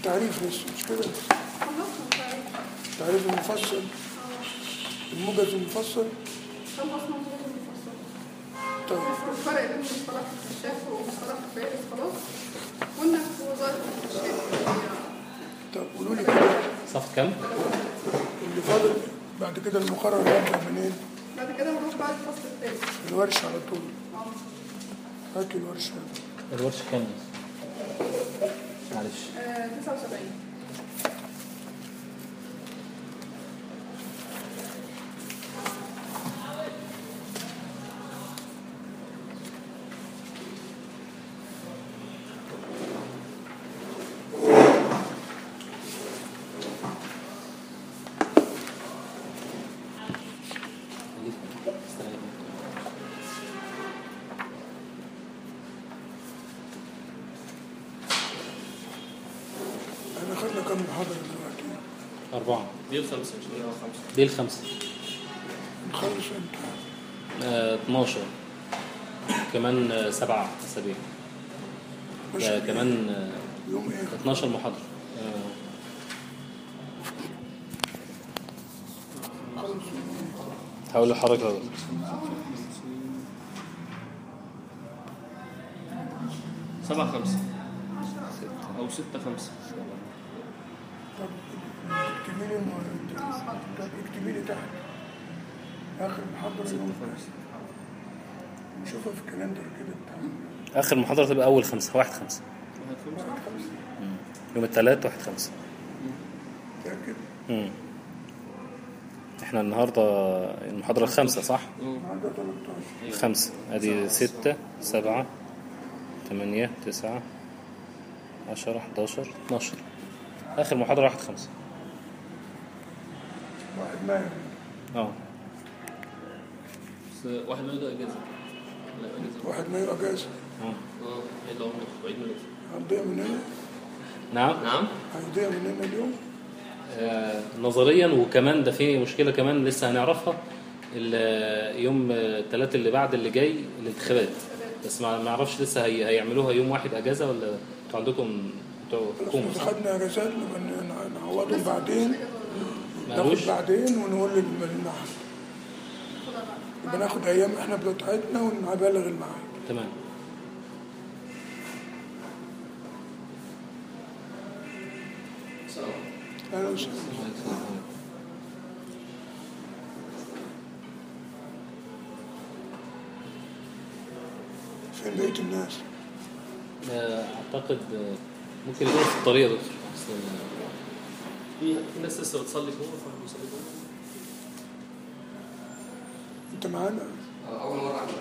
التعريف بس مش كده خلصنا طيب التعريف المفصل الموجز المفصل خلصنا الموضوع المفصل طيب الفرق بين مصطلح الكشاف ومصطلح الفارس خلاص قلنا في وظائف الكشاف طب قولوا لي كده صف كم؟ اللي فاضل بعد كده المقرر يبدا منين؟ بعد كده نروح بقى الفصل الثالث الورش على طول اه هاتوا الورش الورش كام؟ معلش آه، 79 احنا خدنا كم محاضره دلوقتي؟ أربعة دي الخمسة إن شاء الله خمسة دي الخمسة نخلص امتى؟ آه 12 كمان آه، سبع أسابيع مش آه كمان آه يوم ايه؟ 12 محاضرة آه هقول لحضرتك أهو. سبعة خمسة أو ستة خمسة طب اكتبي لي الم- طب اكتبي لي تحت اخر محاضره يوم نشوفها في الكالندر كده بتاع آخر محاضرة تبقى أول خمسة واحد خمسة واحد خمسة خمسة يوم الثلاث واحد خمسة متأكد؟ مم. احنا النهاردة المحاضرة الخامسة صح؟ النهارده 13 خمسة ادي ستة سبعة ثمانية تسعة عشرة حداشر اتناشر آخر محاضرة واحد خمسة واحد مايو اه بس واحد ما يبدأ إجازة لا إجازة واحد مايو اجازه آه. اه عيد العمر وعيد ميلاد هتضيع مننا نعم نعم هيضيع مننا اليوم آه نظريا وكمان ده في مشكلة كمان لسه هنعرفها ال- يوم الثلاث اللي بعد اللي جاي الانتخابات بس ما ما اعرفش لسه هي هيعملوها يوم واحد اجازة ولا انتوا عندكم بتوع حكومة احنا صح؟ خدنا اجازات نبقى ن- نعوضهم بعدين مالوش؟ ناخد بعدين ونقول للمعهد يبقى ناخد ايام احنا بتاعتنا ونبلغ المعهد تمام اهلا وسهلا فين بقيه الناس؟ آه، اعتقد آه، ممكن يكونوا في الطريق يا دكتور أصل، في في ناس لسه بتصلي جوه فاهم بيصلي جوه انت معانا أول مرة أعمل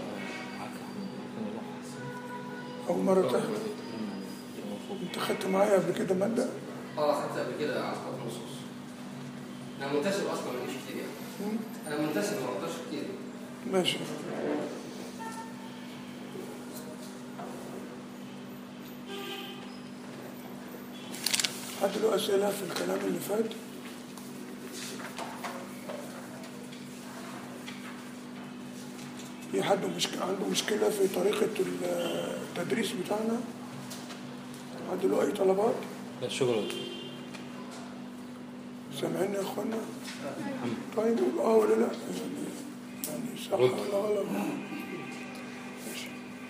اول مره تحضر انت خدت معايا قبل كده ماده اه خدت قبل كده على خط نصوص أنا منتسب أصلا مش كتير يعني أنا منتسب ما بقدرش كتير ماشي حد له اسئله في الكلام اللي فات في حد مشكلة عنده مشكلة في طريقة التدريس بتاعنا؟ حد له أي طلبات؟ لا شكرا سامعين يا اخوانا طيب قول اه ولا لا يعني يعني صح رد. ولا غلط ماشي.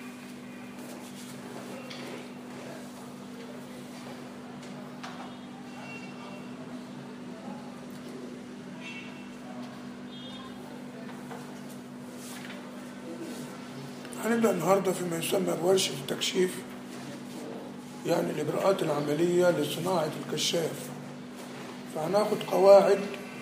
هنبدأ النهاردة فيما يسمى بورشة التكشيف يعني الإجراءات العملية لصناعة الكشاف فهناخد قواعد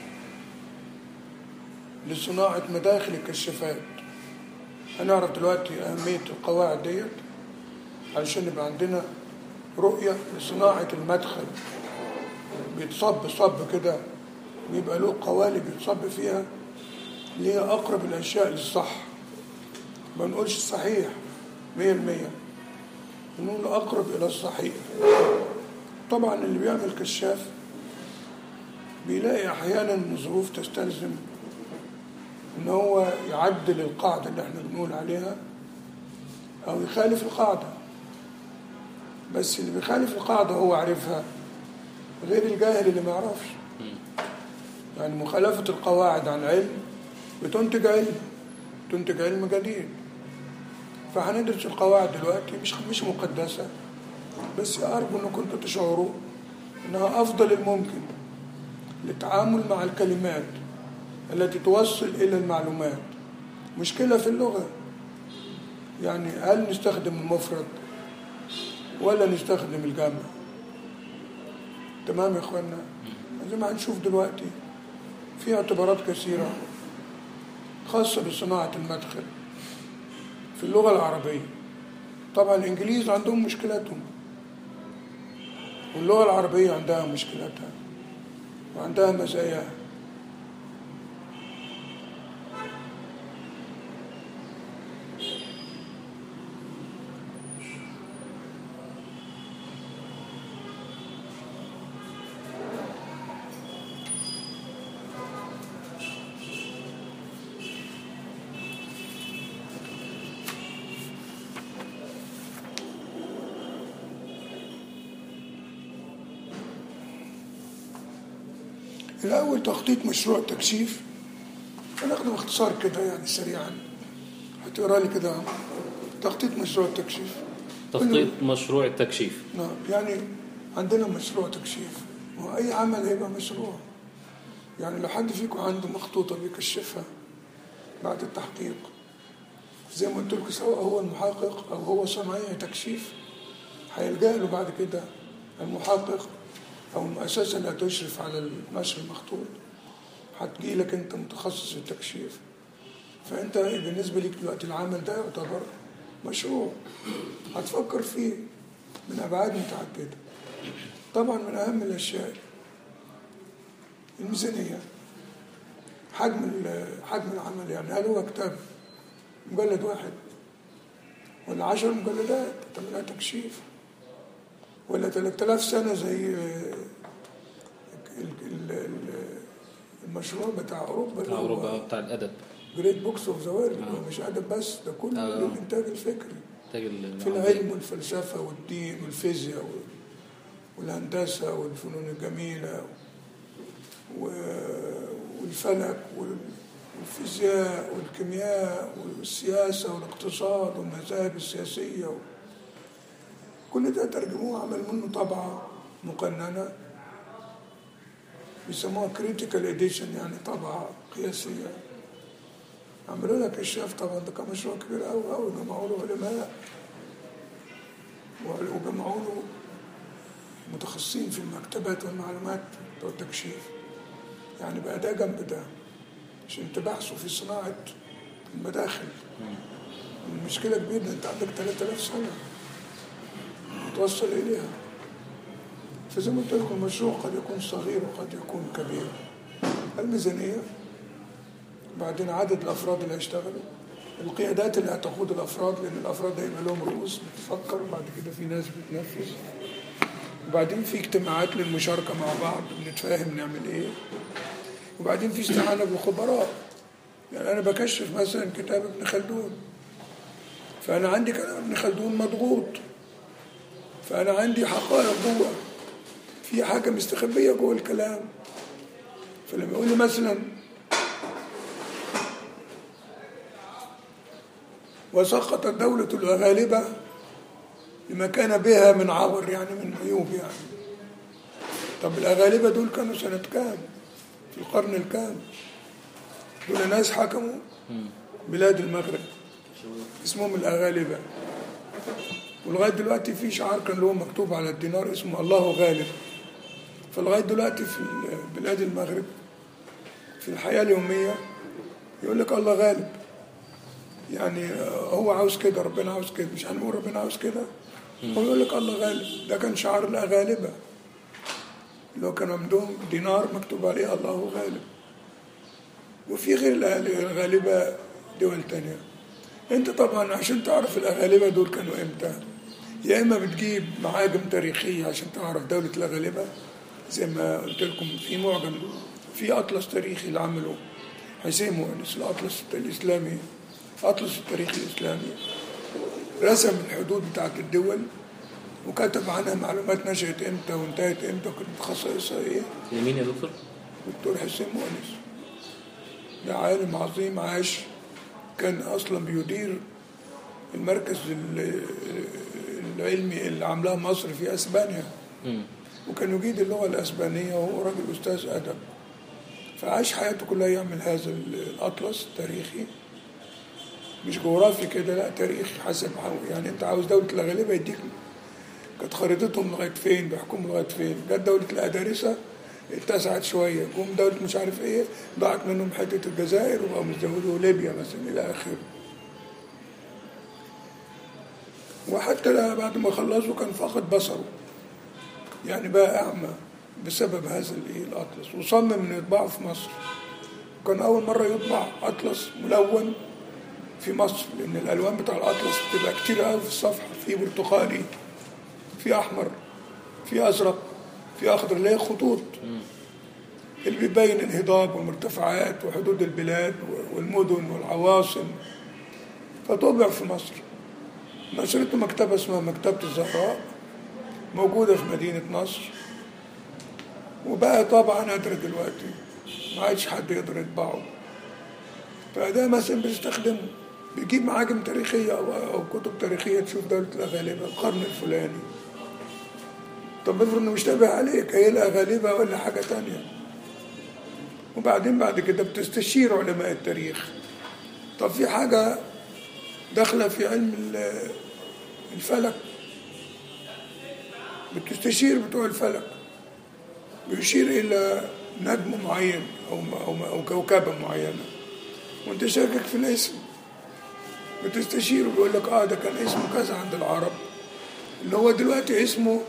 لصناعة مداخل الكشافات هنعرف دلوقتي أهمية القواعد ديت علشان يبقى عندنا رؤية لصناعة المدخل بيتصب صب كده بيبقى له قوالب بيتصب فيها اللي هي أقرب الأشياء للصح ما نقولش الصحيح مية المية نقول أقرب إلى الصحيح طبعا اللي بيعمل كشاف بيلاقي أحيانا إن الظروف تستلزم إن هو يعدل القاعدة اللي إحنا بنقول عليها أو يخالف القاعدة بس اللي بيخالف القاعدة هو عارفها غير الجاهل اللي ما يعرفش يعني مخالفة القواعد عن علم بتنتج علم تنتج علم جديد فهندرس القواعد دلوقتي مش مش مقدسة بس أرجو أنكم كنتوا تشعروا أنها أفضل الممكن للتعامل مع الكلمات التي توصل إلى المعلومات مشكلة في اللغة يعني هل نستخدم المفرد ولا نستخدم الجمع تمام يا اخوانا زي ما هنشوف دلوقتي في اعتبارات كثيرة خاصة بصناعة المدخل في اللغة العربية طبعا الإنجليز عندهم مشكلتهم واللغة العربية عندها مشكلتها وعندها مزاياها الأول تخطيط مشروع تكشيف هناخده باختصار كده يعني سريعا هتقرا لي كده تخطيط مشروع التكشيف تخطيط مشروع التكشيف نعم يعني عندنا مشروع تكشيف وأي عمل هيبقى مشروع يعني لو حد فيكم عنده مخطوطة بيكشفها بعد التحقيق زي ما قلت لكم سواء هو المحقق أو هو صنايعي تكشيف هيلجأ له بعد كده المحقق أو المؤسسة اللي هتشرف على النشر المخطوط هتجي لك أنت متخصص في التكشيف فأنت بالنسبة ليك دلوقتي العمل ده يعتبر مشروع هتفكر فيه من أبعاد متعددة طبعا من أهم الأشياء الميزانية حجم ال- حجم العمل يعني هل هو كتاب مجلد واحد ولا عشر مجلدات تعملها تكشيف ولا 3000 سنة زي ال- ال- ال- المشروع بتاع أوروبا بتاع أوروبا بتاع الأدب جريت بوكس اوف ذا وورلد مش أدب بس ده كله آه. للإنتاج الفكري تاج ال- في العلم والفلسفة والدين والفيزياء وال- والهندسة والفنون الجميلة و- والفلك وال- والفيزياء والكيمياء والسياسة والاقتصاد والمذاهب السياسية و- كل ده ترجموه عمل منه طبعة مقننة بيسموها كريتيكال اديشن يعني طبعة قياسية عملوا لها كشاف طبعا ده كان مشروع كبير قوي قوي جمعوا له علماء وجمعوا له متخصصين في المكتبات والمعلومات بتوع التكشيف يعني بقى ده جنب ده عشان تبحثوا في صناعة المداخل المشكلة كبيرة انت عندك 3000 سنة توصل إليها فزي ما قلت لكم المشروع قد يكون صغير وقد يكون كبير الميزانية بعدين عدد الأفراد اللي هيشتغلوا القيادات اللي هتقود الأفراد لأن الأفراد هيبقى لهم رؤوس بتفكر بعد كده في ناس بتنفذ وبعدين في اجتماعات للمشاركة مع بعض بنتفاهم نعمل إيه وبعدين في استعانة بالخبراء يعني أنا بكشف مثلا كتاب ابن خلدون فأنا عندي كلام ابن خلدون مضغوط فأنا عندي حقائق جوه في حاجة مستخبية جوه الكلام فلما يقول لي مثلا وسقطت دولة الغالبة لما كان بها من عور يعني من عيوب يعني طب الأغالبة دول كانوا سنة كام في القرن الكام دول ناس حكموا بلاد المغرب اسمهم الأغالبة ولغاية دلوقتي في شعار كان له مكتوب على الدينار اسمه الله غالب فلغاية دلوقتي في بلاد المغرب في الحياة اليومية يقول لك الله غالب يعني هو عاوز كده ربنا عاوز كده مش هنقول ربنا عاوز كده هو يقول لك الله غالب ده كان شعار الأغالبة اللي هو كان عندهم دينار مكتوب عليه الله غالب وفي غير الغالبة دول تانية انت طبعا عشان تعرف الأغالبة دول كانوا امتى يا إما بتجيب معاجم تاريخية عشان تعرف دولة الأغالبة زي ما قلت لكم في معجم في أطلس تاريخي اللي عمله حسين مؤنس الأطلس الإسلامي أطلس التاريخ الإسلامي رسم الحدود بتاعت الدول وكتب عنها معلومات نشأت امتى وانتهت امتى وكانت خصائصها ايه لمين يا دكتور؟ دكتور حسين مؤنس ده عالم عظيم عاش كان اصلا بيدير المركز ال- العلمي اللي عاملاه مصر في اسبانيا مم. وكان يجيد اللغه الاسبانيه وهو راجل استاذ ادب فعاش حياته كلها يعمل هذا الاطلس التاريخي مش جغرافي كده لا تاريخي حسب حو- يعني انت عاوز دوله الغالبه يديك كانت خريطتهم لغايه فين بيحكموا لغايه فين جت دوله الادارسه اتسعت شويه جم دوله مش عارف ايه ضاعت منهم حته الجزائر وبقوا مزودوا ليبيا مثلا الى اخره وحتى لا- بعد ما خلصوا كان فقد بصره يعني بقى أعمى بسبب هذا الإيه الأطلس وصمم إنه يطبعه في مصر كان أول مرة يطبع أطلس ملون في مصر لأن الألوان بتاع الأطلس بتبقى كتير قوي في الصفحة في برتقالي في أحمر في أزرق في أخضر اللي هي خطوط اللي بيبين الهضاب والمرتفعات وحدود البلاد والمدن والعواصم فطبع في مصر نشرته مكتبة اسمها مكتبة الزهراء موجودة في مدينة نصر وبقى طبعا نادرة دلوقتي ما عادش حد يقدر يطبعه فده مثلا بيستخدمه بيجيب معاجم تاريخية أو, أو كتب تاريخية تشوف دولة الأغالبة القرن الفلاني طب افرض انه مشتبه عليك هي الأغالبة ولا حاجة تانية وبعدين بعد كده بتستشير علماء التاريخ طب في حاجة داخلة في علم ال- الفلك بتستشير بتوع الفلك بيشير إلى نجم معين أو أو أو كوكبة معينة وأنت شاكك في الاسم بتستشير ويقول لك اه ده كان اسمه كذا عند العرب اللي هو دلوقتي اسمه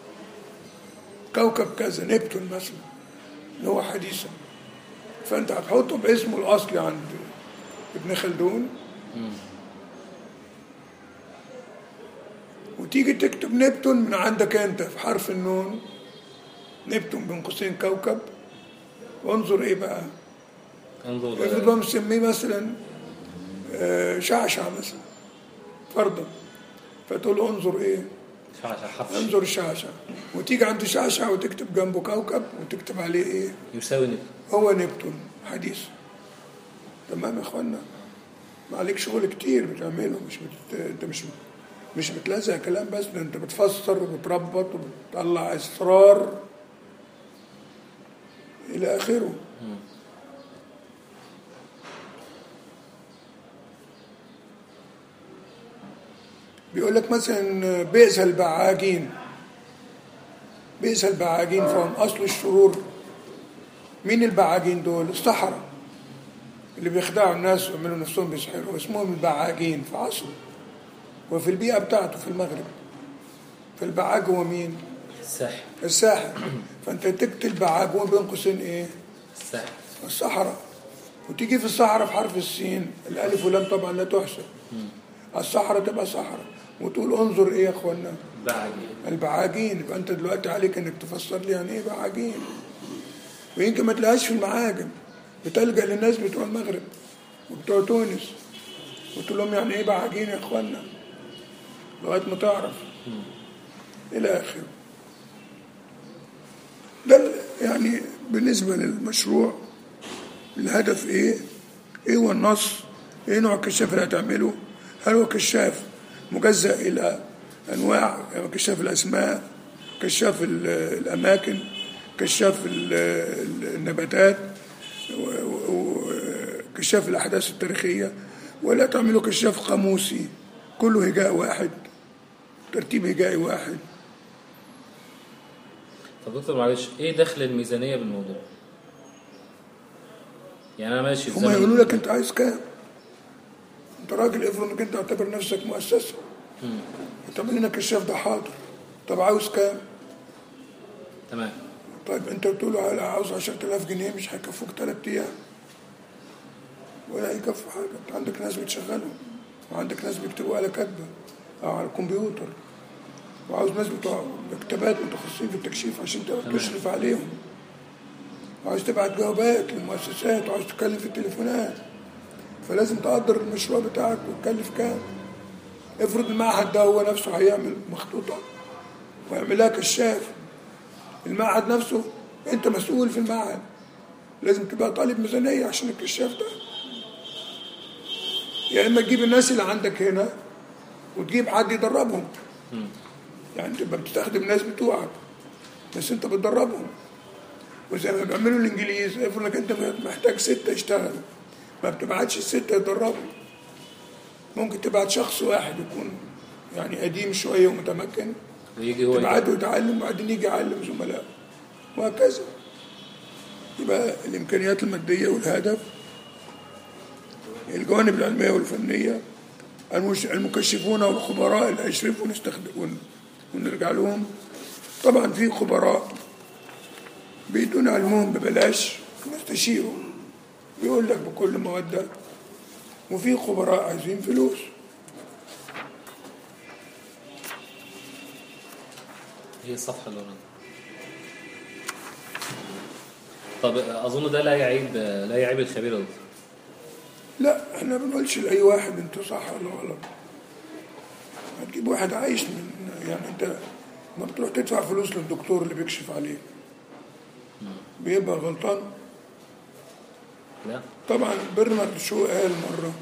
كوكب كذا نبتون مثلا اللي هو حديثا فانت هتحطه باسمه الاصلي عند ابن خلدون وتيجي تكتب نبتون من عندك انت في حرف النون نبتون بين قوسين كوكب وانظر ايه بقى افرض انظر بقى مسميه مثلا آه، شعشع مثلا فرضا فتقول له انظر ايه شعشع حرف انظر شعشع وتيجي عند شعشع وتكتب جنبه كوكب وتكتب عليه ايه يساوي نبتون هو نبتون حديث تمام يا اخوانا ما عليك شغل كتير بتعمله مش بت... انت مش مش بتلزق كلام بس ده انت بتفسر وبتربط وبتطلع اسرار الى اخره بيقول لك مثلا بئس البعاجين بئس البعاجين فهم اصل الشرور مين البعاجين دول السحرة اللي بيخدعوا الناس ويعملوا نفسهم بيسحروا اسمهم البعاجين في عصره وفي البيئة بتاعته في المغرب فالبعاج هو مين الساحر الساحر فانت تكتب بعاج هو بين قوسين ايه الساحر الصحراء وتيجي في الصحراء في حرف السين الالف واللام طبعا لا تحسب الصحراء تبقى صحراء وتقول انظر ايه يا اخوانا بعد البعاجين يبقى انت دلوقتي عليك انك تفسر لي يعني ايه بعاجين ويمكن ما تلاقيهاش في المعاجم بتلجأ للناس بتوع المغرب وبتوع تونس وتقول لهم يعني ايه بعاجين يا اخوانا لغايه ما تعرف الى اخره ده ال- يعني بالنسبه للمشروع الهدف ايه ايه هو النص ايه نوع الكشاف اللي هتعمله هل هو كشاف مجزأ الى انواع يعني كشاف الاسماء كشاف ال- الاماكن كشاف ال- ال- النباتات و- و- وكشاف الاحداث التاريخيه ولا تعمله كشاف قاموسي كله هجاء واحد ترتيب هجائي واحد طب دكتور معلش ايه دخل الميزانيه بالموضوع؟ يعني انا ماشي في هم زمن يقولوا لك انت عايز كام انت راجل افرض انك انت تعتبر نفسك مؤسسه طب لنا كشاف ده حاضر طب عاوز كام تمام طيب انت بتقول له على عاوز 10000 جنيه مش هيكفوك ثلاث ايام ولا هيكفوا حاجه انت عندك ناس بتشغلهم وعندك ناس بيكتبوا على كاتبه او على الكمبيوتر وعاوز ناس بتوع مكتبات متخصصين في التكشيف عشان تبقى تشرف عليهم وعاوز تبعت جوابات للمؤسسات وعاوز تتكلم في التليفونات فلازم تقدر المشروع بتاعك وتكلف كام افرض المعهد ده هو نفسه هيعمل مخطوطة ويعملها كشاف المعهد نفسه انت مسؤول في المعهد لازم تبقى طالب ميزانيه عشان الكشاف ده يا اما تجيب الناس اللي عندك هنا وتجيب حد يدربهم يعني تبقى بتستخدم الناس بتوعك بس انت بتدربهم وزي ما بيعملوا الانجليز يقول لك انت محتاج سته يشتغلوا ما بتبعتش السته يتدربوا ممكن تبعت شخص واحد يكون يعني قديم شويه ومتمكن ويجي هو تبعته يتعلم وبعدين يجي يعلم زملائه وهكذا يبقى الامكانيات الماديه والهدف الجوانب العلميه والفنيه المش- المكشفون والخبراء اللي هيشرفوا ونستخدم ون- ونرجع لهم طبعا في خبراء بيدون علمهم ببلاش نستشيروا بيقول لك بكل موده وفي خبراء عايزين فلوس هي الصفحة اللي ورانا طب أظن ده لا يعيب لا يعيب الخبير ده. لا احنا ما بنقولش لاي واحد انت صح ولا غلط هتجيب واحد عايش من يعني انت ما بتروح تدفع فلوس للدكتور اللي بيكشف عليك بيبقى غلطان لا طبعا برنارد شو قال مرة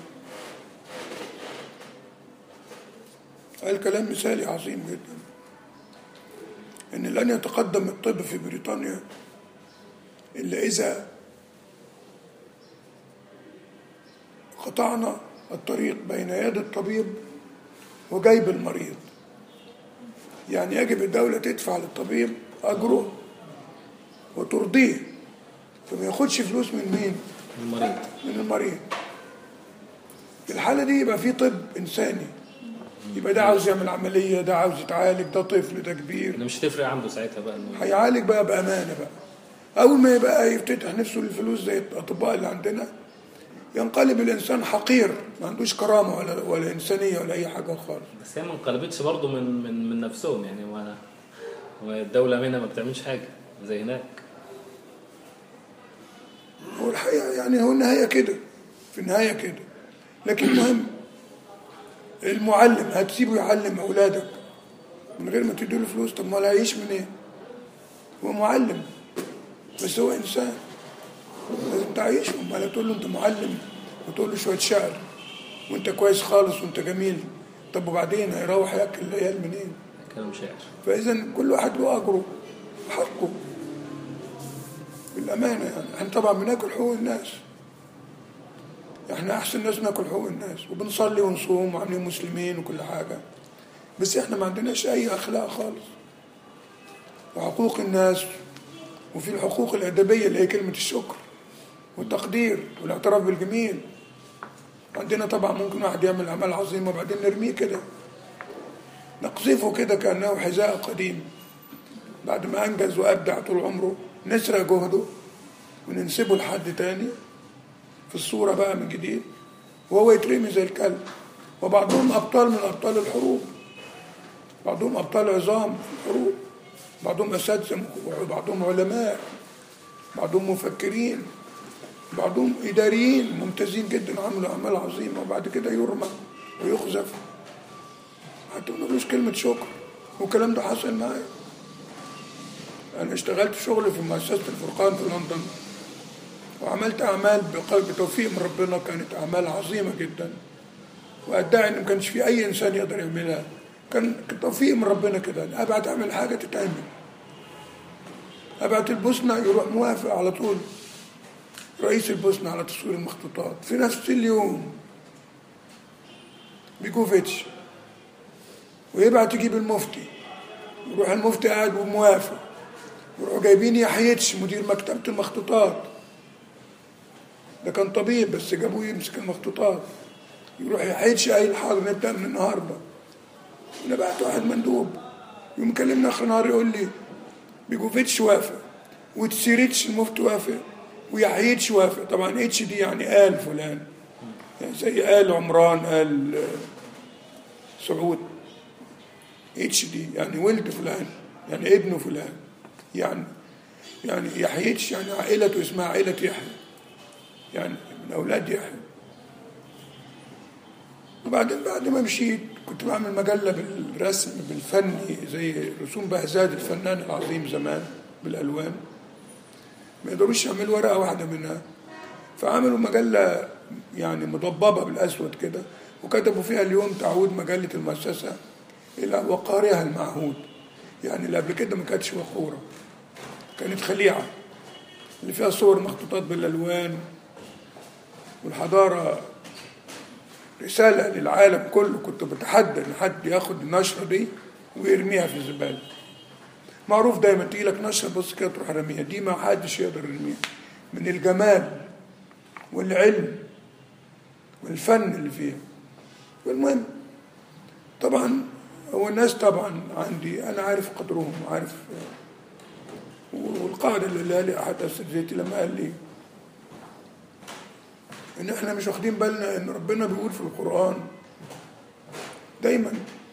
قال كلام مثالي عظيم جدا ان لن يتقدم الطب في بريطانيا الا اذا قطعنا الطريق بين يد الطبيب وجيب المريض يعني يجب الدولة تدفع للطبيب أجره وترضيه فما ياخدش فلوس من مين؟ المريض من المريض في الحالة دي يبقى في طب إنساني يبقى ده عاوز يعمل عملية ده عاوز يتعالج ده طفل ده كبير اللي مش هتفرق عنده ساعتها بقى إنه هيعالج بقى بأمانة بقى أول ما يبقى يفتتح نفسه للفلوس زي الأطباء اللي عندنا ينقلب الإنسان حقير ما عندوش كرامة ولا ولا إنسانية ولا أي حاجة خالص بس هي ما انقلبتش برضه من من من نفسهم يعني ما والدولة منها ما بتعملش حاجة زي هناك هو الحقيقة يعني هو النهاية كده في النهاية كده لكن المهم المعلم هتسيبه يعلم أولادك من غير ما تديله فلوس طب ما هيعيش من ايه؟ هو معلم بس هو إنسان لازم تعيشه ما لا تقول له أنت معلم وتقول له شوية شعر وأنت كويس خالص وأنت جميل طب وبعدين هيروح ياكل العيال منين؟ كلام شاعر فإذا كل واحد له أجره وحقه بالأمانة يعني احنا طبعا بناكل حقوق الناس احنا أحسن ناس ناكل حقوق الناس وبنصلي ونصوم وعاملين مسلمين وكل حاجة بس احنا ما عندناش أي أخلاق خالص وحقوق الناس وفي الحقوق الأدبية اللي هي كلمة الشكر والتقدير والاعتراف بالجميل عندنا طبعا ممكن واحد يعمل أعمال عظيمة وبعدين نرميه كده نقذفه كده كأنه حذاء قديم بعد ما أنجز وأبدع طول عمره نسرق جهده وننسبه لحد تاني في الصورة بقى من جديد وهو يترمي زي الكلب وبعضهم أبطال من أبطال الحروب بعضهم أبطال عظام في الحروب بعضهم أساتذة وبعضهم علماء بعضهم مفكرين بعضهم إداريين ممتازين جدا عملوا أعمال عظيمة وبعد كده يرمى ويخزف حتى ما نقولوش كلمة شكر والكلام ده حصل معايا أنا اشتغلت شغل في مؤسسة الفرقان في لندن وعملت أعمال بق- بتوفيق من ربنا كانت أعمال عظيمة جدا وأدعي إن ما كانش في أي إنسان يقدر يعملها كان كان توفيق من ربنا كده أبعت أعمل حاجة تتعمل أبعت البوسنة يروح موافق على طول رئيس البوسنة على تصوير المخطوطات في نفس اليوم بيكوفيتش ويبعت يجيب المفتي يروح المفتي قاعد وموافق يروحوا جايبين يحيتش مدير مكتبة المخطوطات ده كان طبيب بس جابوه يمسك المخطوطات يروح يحيتش قايل حاضر نبدأ من النهارده انا بعت واحد مندوب يوم كلمنا اخر نهار يقول لي بيجوفيتش وافق وتسيريتش المفتي وافق ويحيتش وافق طبعا اتش دي يعني آل فلان يعني زي آل عمران آل آه، سعود اتش دي يعني ولد فلان يعني ابن فلان يعني يعني يحيتش يعني عائلته اسمها عائلة يحيى يعني من أولاد يحيى وبعدين بعد ما مشيت كنت بعمل مجلة بالرسم بالفني زي رسوم بهزاد الفنان العظيم زمان بالألوان ما يقدروش يعملوا ورقة واحدة منها فعملوا مجلة يعني مضببة بالأسود كده وكتبوا فيها اليوم تعود مجلة المؤسسة إلى وقارها المعهود يعني اللي قبل كده ما كانتش وقورة كانت خليعة اللي فيها صور مخطوطات بالألوان والحضارة رسالة للعالم كله كنت بتحدى إن حد ياخد النشرة دي ويرميها في الزبالة معروف دايما تيجي لك نشرة بص كده تروح رميها دي ما حدش يقدر يرميها من الجمال والعلم والفن اللي فيها والمهم طبعا هو الناس طبعا عندي انا عارف قدرهم وعارف والقاعده اللي قالها لي احد اساتذتي لما قال لي ان احنا مش واخدين بالنا ان ربنا بيقول في القران دايما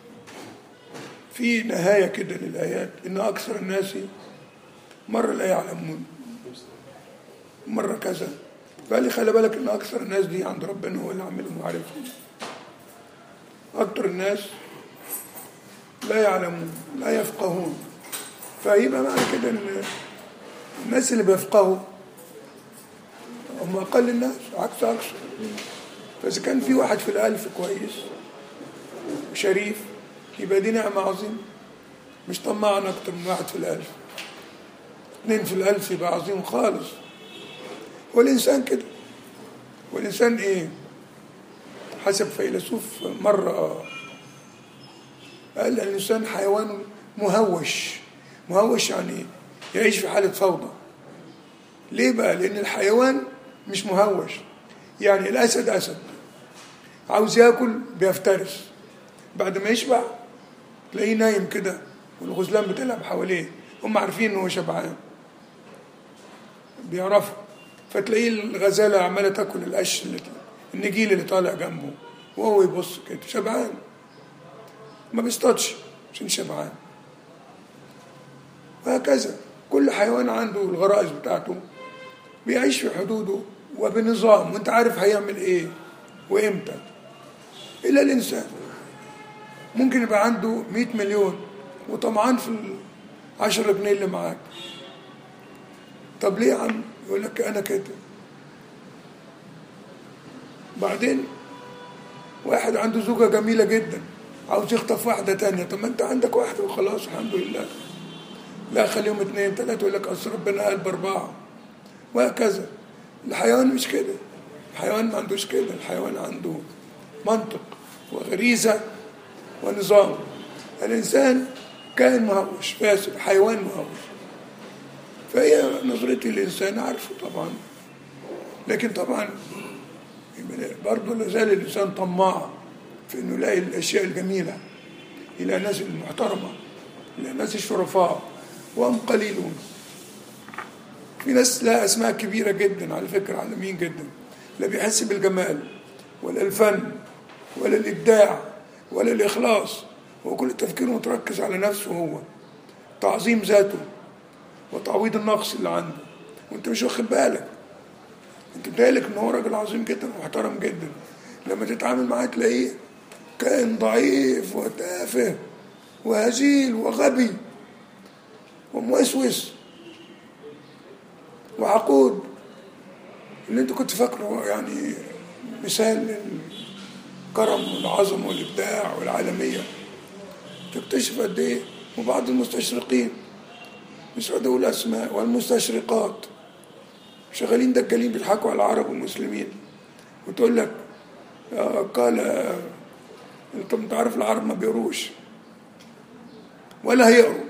في نهايه كده للايات ان اكثر الناس مره لا يعلمون مره كذا فقال لي خلي بالك ان اكثر الناس دي عند ربنا هو اللي عاملهم وعارفهم اكثر الناس لا يعلمون لا يفقهون فيبقى معنى كده ان الناس اللي بيفقهوا هم اقل الناس عكس اكثر فاذا كان في واحد في الالف كويس شريف يبقى دي نعمه عظيمه مش طمعنا اكتر من واحد في الالف اثنين في الالف يبقى عظيم خالص والإنسان كده والإنسان إيه حسب فيلسوف مرة قال الإنسان حيوان مهوش مهوش يعني يعيش في حالة فوضى ليه بقى لأن الحيوان مش مهوش يعني الأسد أسد عاوز ياكل بيفترس بعد ما يشبع تلاقيه نايم كده والغزلان بتلعب حواليه هم عارفين ان هو شبعان بيعرفوا فتلاقيه الغزالة عمالة تاكل القش اللي النجيل اللي طالع جنبه وهو يبص كده شبعان ما بيصطادش عشان شبعان وهكذا كل حيوان عنده الغرائز بتاعته بيعيش في حدوده وبنظام وانت عارف هيعمل ايه وامتى الا الانسان ممكن يبقى عنده مئة مليون وطمعان في العشرة جنيه اللي معاك طب ليه يا عم يقول لك انا كده بعدين واحد عنده زوجة جميلة جدا عاوز يخطف واحدة تانية طب ما انت عندك واحدة وخلاص الحمد لله لا خليهم اثنين ثلاثة يقول لك اصل ربنا قال باربعة وهكذا الحيوان مش كده الحيوان ما عندوش كده الحيوان عنده منطق وغريزة ونظام الإنسان كائن مهوش فاسد حيوان مهوش فهي نظرتي للإنسان عارفه طبعا لكن طبعا برضه لازال الإنسان طماع في إنه يلاقي الأشياء الجميلة إلى الناس المحترمة إلى الناس الشرفاء وهم قليلون في ناس لها أسماء كبيرة جدا على فكرة عالمين جدا لا بيحس بالجمال ولا الفن ولا الإبداع ولا الإخلاص هو كل تفكيره متركز على نفسه هو تعظيم ذاته وتعويض النقص اللي عنده وانت مش واخد بالك انت بتهيألك ان هو راجل عظيم جدا ومحترم جدا لما تتعامل معاه تلاقيه كائن ضعيف وتافه وهزيل وغبي وموسوس وعقود اللي انت كنت فاكره يعني مثال للكرم والعظمه والابداع والعالميه تكتشف قد ايه وبعض المستشرقين مش قادر اقول اسماء والمستشرقات شغالين دجالين بيضحكوا على العرب والمسلمين وتقول لك آه قال آه انت انت عارف العرب ما بيقروش ولا هيقروا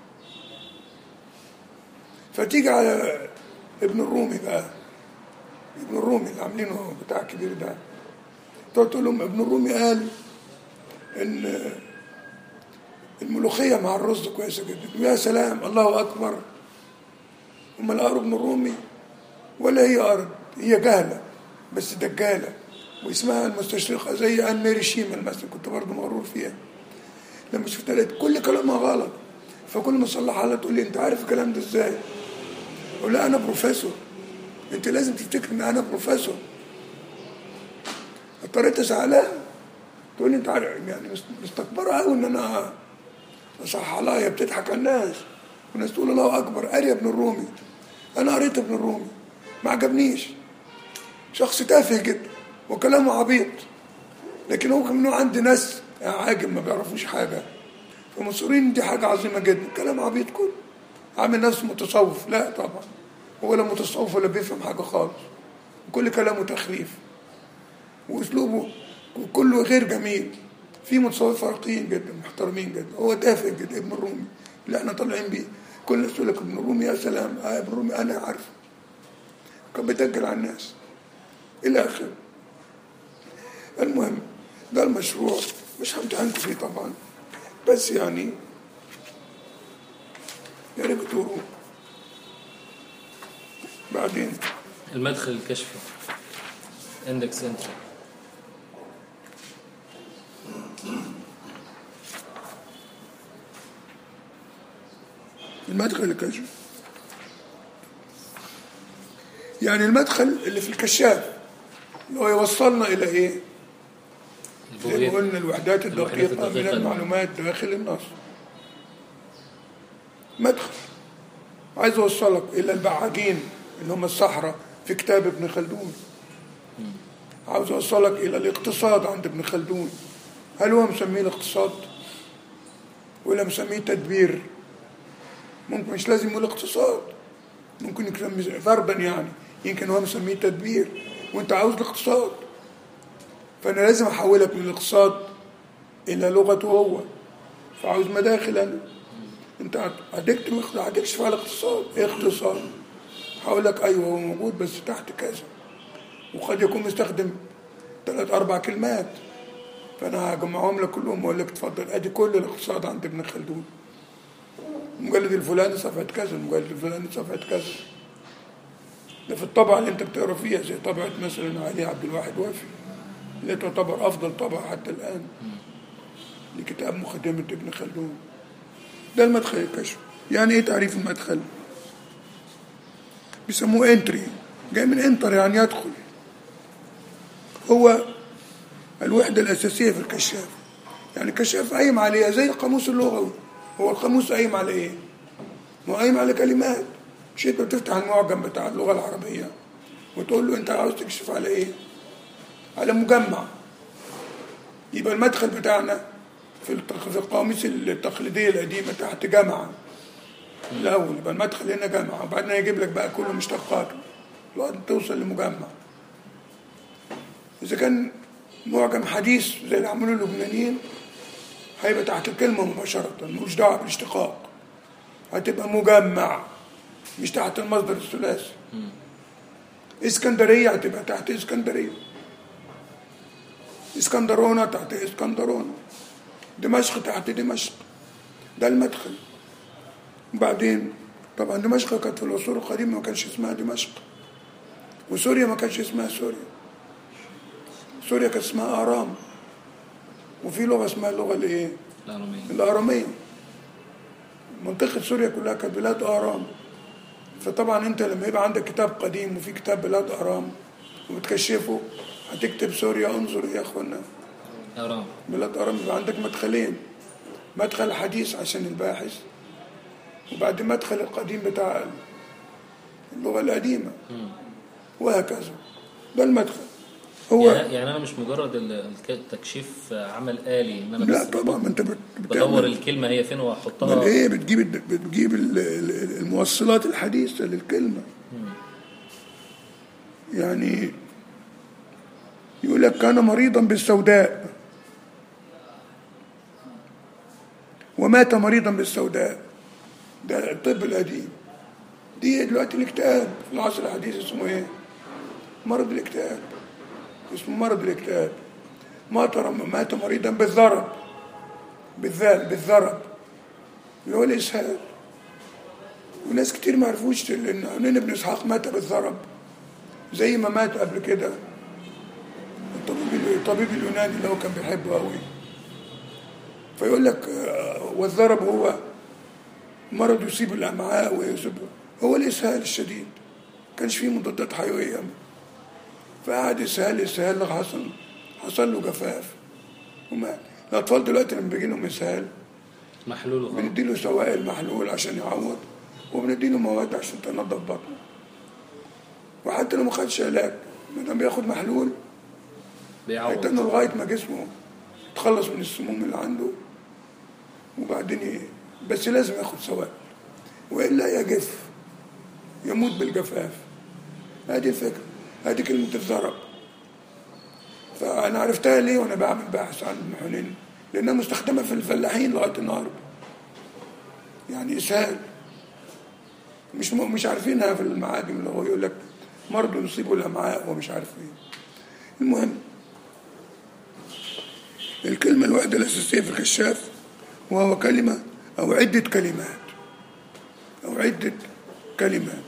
فتيجي على ابن الرومي بقى ابن الرومي اللي عاملينه بتاع كبير ده تقعد تقول لهم ابن الرومي قال ان الملوخيه مع الرز كويسه جدا يا سلام الله اكبر هم الارض ابن الرومي ولا هي ارض هي جهله بس دجاله واسمها المستشرقه زي ان ميري شيمل مثلا كنت برضه مغرور فيها لما شفتها لقيت كل كلامها غلط فكل ما اصلحها لها تقول لي انت عارف الكلام ده ازاي؟ اقول لها انا بروفيسور انت لازم تفتكر ان انا بروفيسور اضطريت اسالها تقول لي انت عارف يعني مست- مستكبره قوي ان انا صح عليا بتضحك على الناس والناس تقول الله اكبر قاري ابن الرومي انا قريت ابن الرومي ما عجبنيش شخص تافه جدا وكلامه عبيط لكن هو كمان عندي ناس عاجم ما بيعرفوش حاجه فمصرين دي حاجه عظيمه جدا كلام عبيط كله عامل نفسه متصوف لا طبعا هو لا متصوف ولا بيفهم حاجه خالص كل كلامه تخريف واسلوبه كله غير جميل في متصوفين راقيين جدا محترمين جدا هو تافه جدا ابن الرومي اللي احنا طالعين بيه كل الناس تقول لك ابن الرومي يا سلام آه ابن الرومي انا عارفه كان بيدجل على الناس الى اخره المهم ده المشروع مش همتحنكم فيه طبعا بس يعني يا ريت تقولوا بعدين المدخل الكشفي اندكس انتري المدخل الكشف يعني المدخل اللي في الكشاف اللي هو يوصلنا الى ايه؟ زي ما قلنا الوحدات الوحدات الدقيقة من الدقيقة. المعلومات داخل النص مدخل عايز اوصلك الى البعاجين اللي هم الصحراء في كتاب ابن خلدون عاوز اوصلك الى الاقتصاد عند ابن خلدون هل هو مسميه الاقتصاد ولا مسميه تدبير ممكن مش لازم يقول اقتصاد ممكن يسمي فرضا يعني يمكن هو مسميه تدبير وانت عاوز الاقتصاد فانا لازم احولك من الاقتصاد الى لغته هو فعاوز مداخل انا انت هتكتب هتكشف على الاقتصاد ايه اقتصاد هقول لك ايوه هو موجود بس تحت كذا وقد يكون مستخدم ثلاث اربع كلمات فانا هجمعهم لك كلهم واقول لك اتفضل ادي كل الاقتصاد عند ابن خلدون المجلد الفلاني صفحة كذا المجلد الفلاني صفحة كذا ده في الطبعة اللي انت بتقرا فيها زي طبعة مثلا علي عبد الواحد وافي اللي تعتبر أفضل طبعة حتى الآن لكتاب مقدمة ابن خلدون ده المدخل الكشف يعني ايه تعريف المدخل بيسموه انتري جاي من انتر يعني يدخل هو الوحدة الأساسية في الكشاف يعني الكشاف قايم عليها زي القاموس اللغوي هو القاموس قايم على ايه؟ ما هو قايم على كلمات مش انت بتفتح المعجم بتاع اللغة العربية وتقول له انت عاوز تكشف على ايه؟ على مجمع يبقى المدخل بتاعنا في التق- في القواميس التقليدية القديمة تحت جامعة الأول يبقى المدخل هنا جامعة وبعدين يجيب لك بقى كل مشتقاته لغاية ما توصل لمجمع إذا كان معجم حديث زي اللي عملوه اللبنانيين هيبقى تحت الكلمة مباشرة ملوش دعوة بالاشتقاق هتبقى مجمع مش تحت المصدر الثلاثي اسكندرية هتبقى تحت اسكندرية اسكندرونة تحت اسكندرونة دمشق تحت دمشق ده المدخل وبعدين طبعا دمشق كانت في العصور القديمة ما كانش اسمها دمشق وسوريا ما كانش اسمها سوريا سوريا كانت اسمها آرام وفي لغة اسمها اللغة الايه؟ الأرامية الآرامية منطقة سوريا كلها كانت بلاد آرام فطبعا انت لما يبقى عندك كتاب قديم وفي كتاب بلاد آرام وبتكشفه هتكتب سوريا انظر يا اخوانا أرام بلاد آرام يبقى عندك مدخلين مدخل حديث عشان الباحث وبعد مدخل القديم بتاع اللغة القديمة وهكذا ده المدخل هو يعني يعني أنا مش مجرد ال- الك- التكشيف عمل آلي إن أنا لا بس طبعا ما انت بت- بدور بتعمل الكلمة هي فين امال وأحطها ايه بتجيب الد- بتجيب ال- ال- الموصلات الحديثة للكلمة يعني يقول لك كان مريضا بالسوداء ومات مريضا بالسوداء ده الطب القديم دي دلوقتي الاكتئاب في العصر الحديث اسمه ايه؟ مرض الاكتئاب اسمه مرض الاكتئاب مات مات مريضا بالضرب بالذال بالضرب اللي هو الإسهال وناس كتير ما عرفوش لأن عنين ابن إسحاق مات بالضرب زي ما مات قبل كده الطبيب الطبيب اليوناني اللي هو كان بيحبه قوي فيقول لك آه، والضرب هو مرض يصيب الأمعاء ويصيب هو الإسهال الشديد كانش فيه مضادات حيوية فقعد يسهل يسهل لغاية حصل حصل له جفاف وما الاطفال دلوقتي لما بيجي لهم اسهال محلول وخلاص بنديله سوائل محلول عشان يعوض وبنديله مواد عشان تنظف بطنه وحتى لو ما خدش علاج ما دام بياخد محلول بيعوض هيتنه لغايه ما جسمه يتخلص من السموم اللي عنده وبعدين ي... بس لازم ياخد سوائل والا يجف يموت بالجفاف هذه الفكره هذه كلمه الزرق فانا عرفتها ليه وانا بعمل باحث عن ابن حنين لانها مستخدمه في الفلاحين لغايه النهارده يعني اسهال مش م... مش عارفينها في المعاجم اللي هو يقول لك مرض يصيبه الامعاء ومش عارف ايه المهم الكلمة الواحدة الأساسية في الكشاف وهو كلمة أو عدة كلمات أو عدة كلمات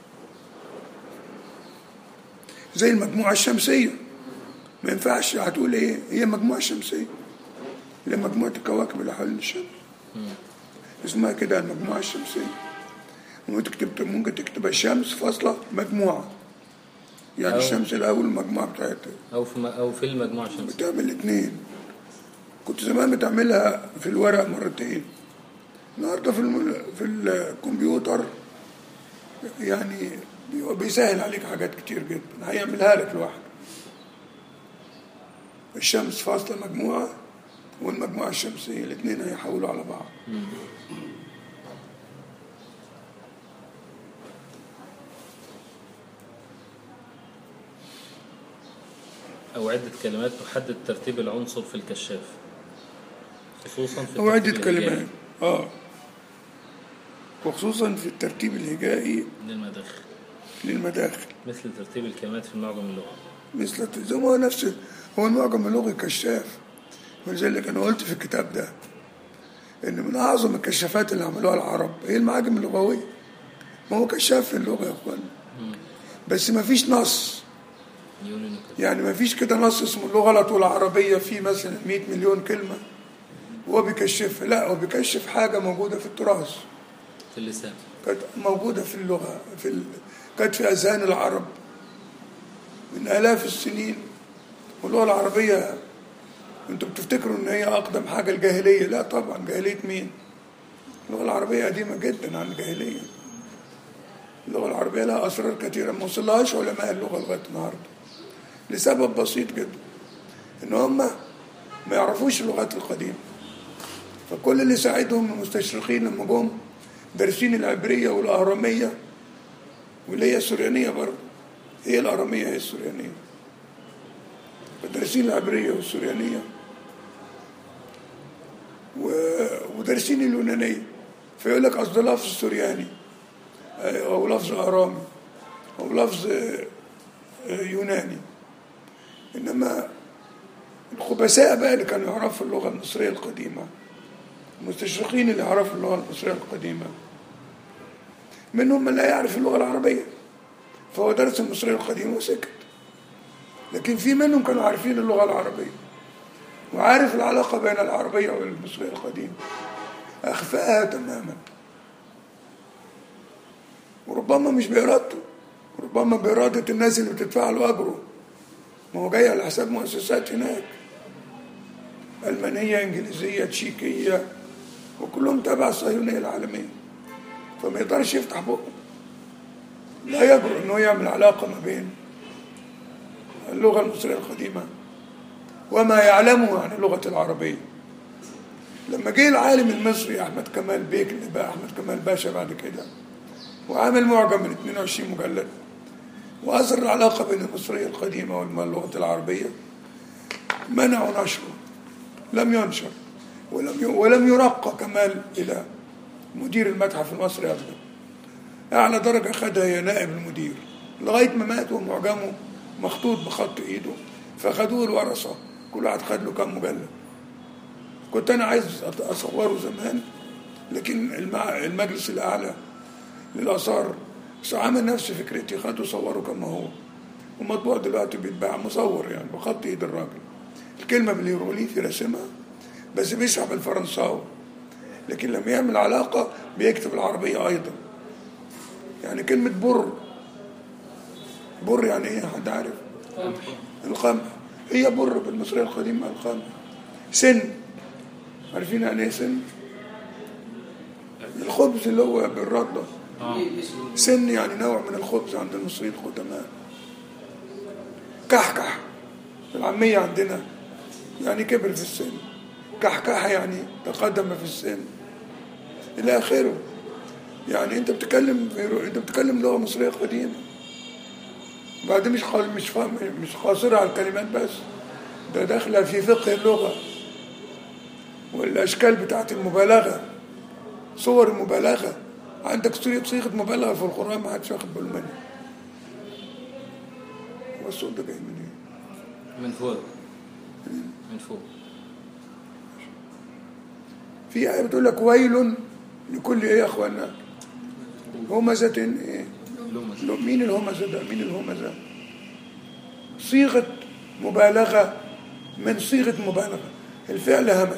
زي المجموعة الشمسية ما ينفعش هتقول إيه هي مجموعة شمسية اللي هي مجموعة الكواكب اللي حوالين الشمس اسمها كده المجموعة الشمسية ممكن تكتب ممكن تكتب الشمس فاصلة مجموعة يعني أو- الشمس الأول المجموعة بتاعتها او في م- او في المجموعه الشمسيه بتعمل الاثنين كنت زمان بتعملها في الورق مرتين النهارده في الم... في الكمبيوتر يعني بي- بيسهل عليك حاجات كتير جدا هيعملها لك لوحده الشمس فاصلة مجموعة والمجموعة الشمسية الاثنين هيحولوا على بعض او عده كلمات تحدد ترتيب العنصر في الكشاف خصوصا في أو عدة الترتيب الهجائي كلمات اه وخصوصا في الترتيب الهجائي للمداخل للمداخل مثل ترتيب الكلمات في المعجم اللغوي مثل زي ما هو نفس هو المعجم اللغوي كشاف ولذلك انا قلت في الكتاب ده ان من اعظم الكشافات اللي عملوها العرب هي المعاجم اللغويه ما هو كشاف في اللغه يا اخوان بس ما فيش نص يقولوا انه كده. يعني ما فيش كده نص اسمه اللغه العربيه العربيه فيه مثلا 100 مليون كلمه وهو بيكشفها لا هو بيكشف حاجه موجوده في التراث في اللسان كانت موجودة في اللغة في ال... كانت في أذهان العرب من آلاف السنين واللغة العربية أنتوا بتفتكروا إن هي أقدم حاجة الجاهلية لا طبعا جاهلية مين؟ اللغة العربية قديمة جدا عن الجاهلية اللغة العربية لها أسرار كثيرة ما وصلهاش علماء اللغة لغاية النهاردة لسبب بسيط جدا إن هم ما يعرفوش اللغات القديمة فكل اللي ساعدهم المستشرقين لما جم دارسين العبرية والأهرامية واللي هي السريانية برضه هي الأهرامية هي السريانية فدارسين العبرية والسريانية و... ودارسين اليونانية فيقول لك أصل ده لفظ سرياني أو لفظ أهرامي أو لفظ يوناني إنما الخبثاء بقى اللي كانوا يعرفوا اللغة المصرية القديمة المستشرقين اللي يعرفوا اللغة المصرية القديمة منهم من لا يعرف اللغة العربية فهو درس المصرية القديمة وسكت لكن في منهم كانوا عارفين اللغة العربية وعارف العلاقة بين العربية والمصرية القديمة أخفاها تماما وربما مش بإرادته ربما بإرادة الناس اللي بتدفع له أجره ما هو جاي على حساب مؤسسات هناك ألمانية إنجليزية تشيكية وكلهم تبع الصهيونية العالمية فما يقدرش يفتح بقه لا يجرؤ انه يعمل علاقة ما بين اللغة المصرية القديمة وما يعلمه عن اللغة العربية لما جه العالم المصري أحمد كمال بيك اللي بقى أحمد كمال باشا بعد كده وعمل معجم من 22 مجلد وأثر العلاقة بين المصرية القديمة واللغة العربية منعوا نشره لم ينشر ولم ولم يرقى كمال إلى مدير المتحف المصري أبدا أعلى درجة خدها هي نائب المدير لغاية ما مات ومعجمه مخطوط بخط إيده فخدوه الورثة كل واحد خد له كام مجلد كنت أنا عايز أصوره زمان لكن المجلس الأعلى للآثار عمل نفس فكرتي خدوا صوروا كما هو ومطبوع دلوقتي بيتباع مصور يعني بخط ايد الراجل الكلمه بالهيروغليفي راسمها بس بيشرح بالفرنساوي لكن لما يعمل علاقه بيكتب العربيه ايضا يعني كلمه بر بر يعني ايه حد عارف القمح هي بر بالمصريه القديمه القمح سن عارفين يعني ايه سن الخبز اللي هو بالرده اه ليه اسمه سن يعني نوع من الخبز عند المصريين القدماء كحكح في العامية عندنا يعني كبر في السن كحكحة يعني تقدم في السن إلى آخره يعني أنت بتتكلم أنت بتتكلم لغة مصرية قديمة بعدين مش خال مش فاهم مش قاصرة على الكلمات بس ده داخلة في فقه اللغة والأشكال بتاعت المبالغة صور المبالغة عندك صيغة صيغة مبالغة في القرآن ما حدش واخد باله منها هو الصوت ده جاي منين؟ من فوق من فوق في آية بتقول لك ويل لكل إيه يا إخوانا؟ همزة إيه؟ لمس لو- مين الهمزة ده؟ مين الهمزة؟ صيغة مبالغة من صيغة مبالغة الفعل همزة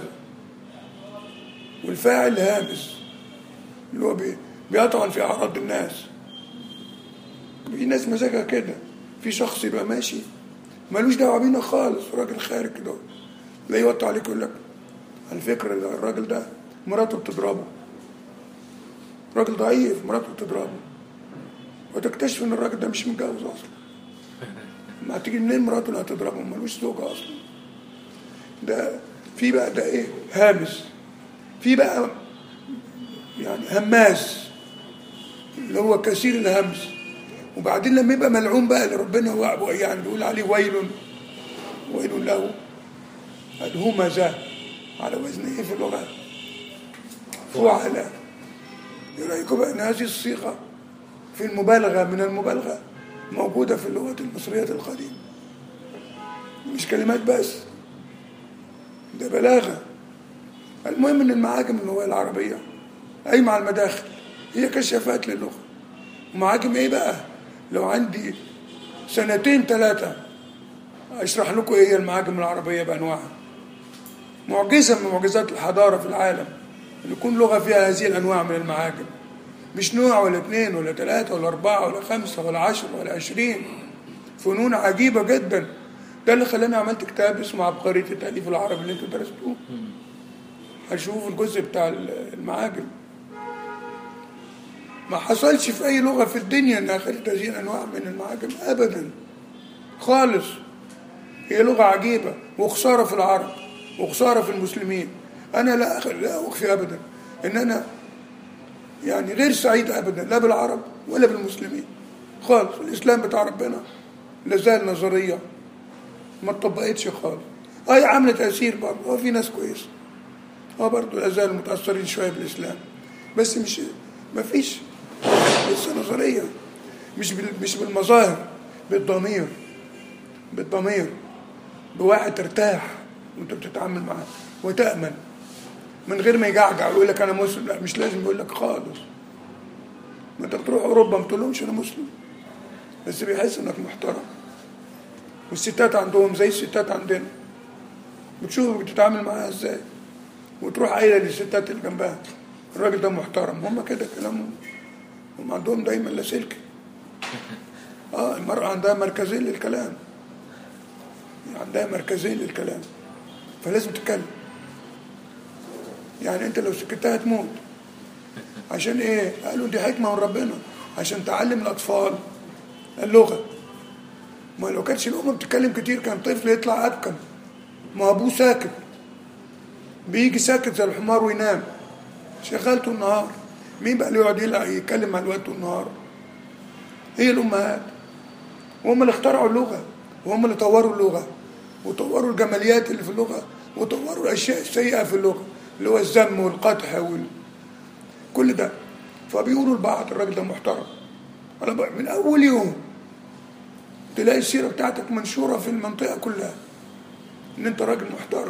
والفاعل هامز اللي هو بي- بيطعن في أعراض الناس في ناس مزاجها كده في شخص يبقى ماشي ملوش دعوة بينا خالص راجل خارج كده لا يوطي عليك يقول لك على فكرة ده الراجل ده مراته بتضربه راجل ضعيف مراته بتضربه وتكتشف ان الراجل ده مش متجوز اصلا ما تيجي منين مراته اللي هتضربه ملوش زوجة اصلا ده في بقى ده ايه هامس في بقى يعني هماس اللي هو كثير الهمس وبعدين لما يبقى ملعون بقى اللي ربنا هو يعني بيقول عليه ويل ويل له الهمزة على وزن ايه في اللغة فعلة ايه رايكم بقى ان هذه الصيغة في المبالغة من المبالغة موجودة في اللغة المصرية القديمة مش كلمات بس ده بلاغة المهم ان المعاجم اللغة العربية اي مع المداخل هي كشافات للغة ومعاجم ايه بقى لو عندي سنتين ثلاثة اشرح لكم ايه هي المعاجم العربية بانواعها معجزة من معجزات الحضارة في العالم ان يكون لغة فيها هذه الانواع من المعاجم مش نوع ولا اثنين ولا ثلاثة ولا أربعة ولا خمسة ولا عشرة ولا عشرين فنون عجيبة جدا ده اللي خلاني عملت كتاب اسمه عبقرية التأليف العربي اللي انتوا درستوه هشوف الجزء بتاع المعاجم ما حصلش في أي لغة في الدنيا إنها خدت هذه الأنواع من المعاجم أبدا خالص هي لغة عجيبة وخسارة في العرب وخسارة في المسلمين أنا لا أخ- لا أخفي أبدا إن أنا يعني غير سعيد ابدا لا بالعرب ولا بالمسلمين خالص الاسلام بتاع ربنا لازال نظريه ما اتطبقتش خالص اه عامله تاثير برضه اه في ناس كويسه اه برضه لازالوا متاثرين شويه بالاسلام بس مش ما فيش لسه نظريه مش بال مش بالمظاهر بالضمير بالضمير بواحد ترتاح وانت بتتعامل معاه وتامن من غير ما يجعجع ويقول لك انا مسلم لا مش لازم يقول لك خالص ما انت بتروح اوروبا ما تقولهمش انا مسلم بس بيحس انك محترم والستات عندهم زي الستات عندنا بتشوف بتتعامل معاها ازاي وتروح قايله للستات اللي جنبها الراجل ده محترم هم كده كلامهم هم عندهم دايما لاسلكي اه المرأة عندها مركزين للكلام عندها مركزين للكلام فلازم تتكلم يعني انت لو سكتها هتموت عشان ايه قالوا دي حكمه من ربنا عشان تعلم الاطفال اللغه ما لو كانتش الام بتتكلم كتير كان طفل يطلع ابكم ما ابوه ساكت بيجي ساكت زي الحمار وينام شغلته النهار مين بقى اللي يقعد يلعب يتكلم مع الوقت والنهار هي الامهات وهم اللي اخترعوا اللغه وهم اللي طوروا اللغه وطوروا الجماليات اللي في اللغه وطوروا الاشياء السيئه في اللغه اللي هو الذم والقدح وال... كل ده فبيقولوا لبعض الراجل ده محترم انا بقى من اول يوم تلاقي السيره بتاعتك منشوره في المنطقه كلها ان انت راجل محترم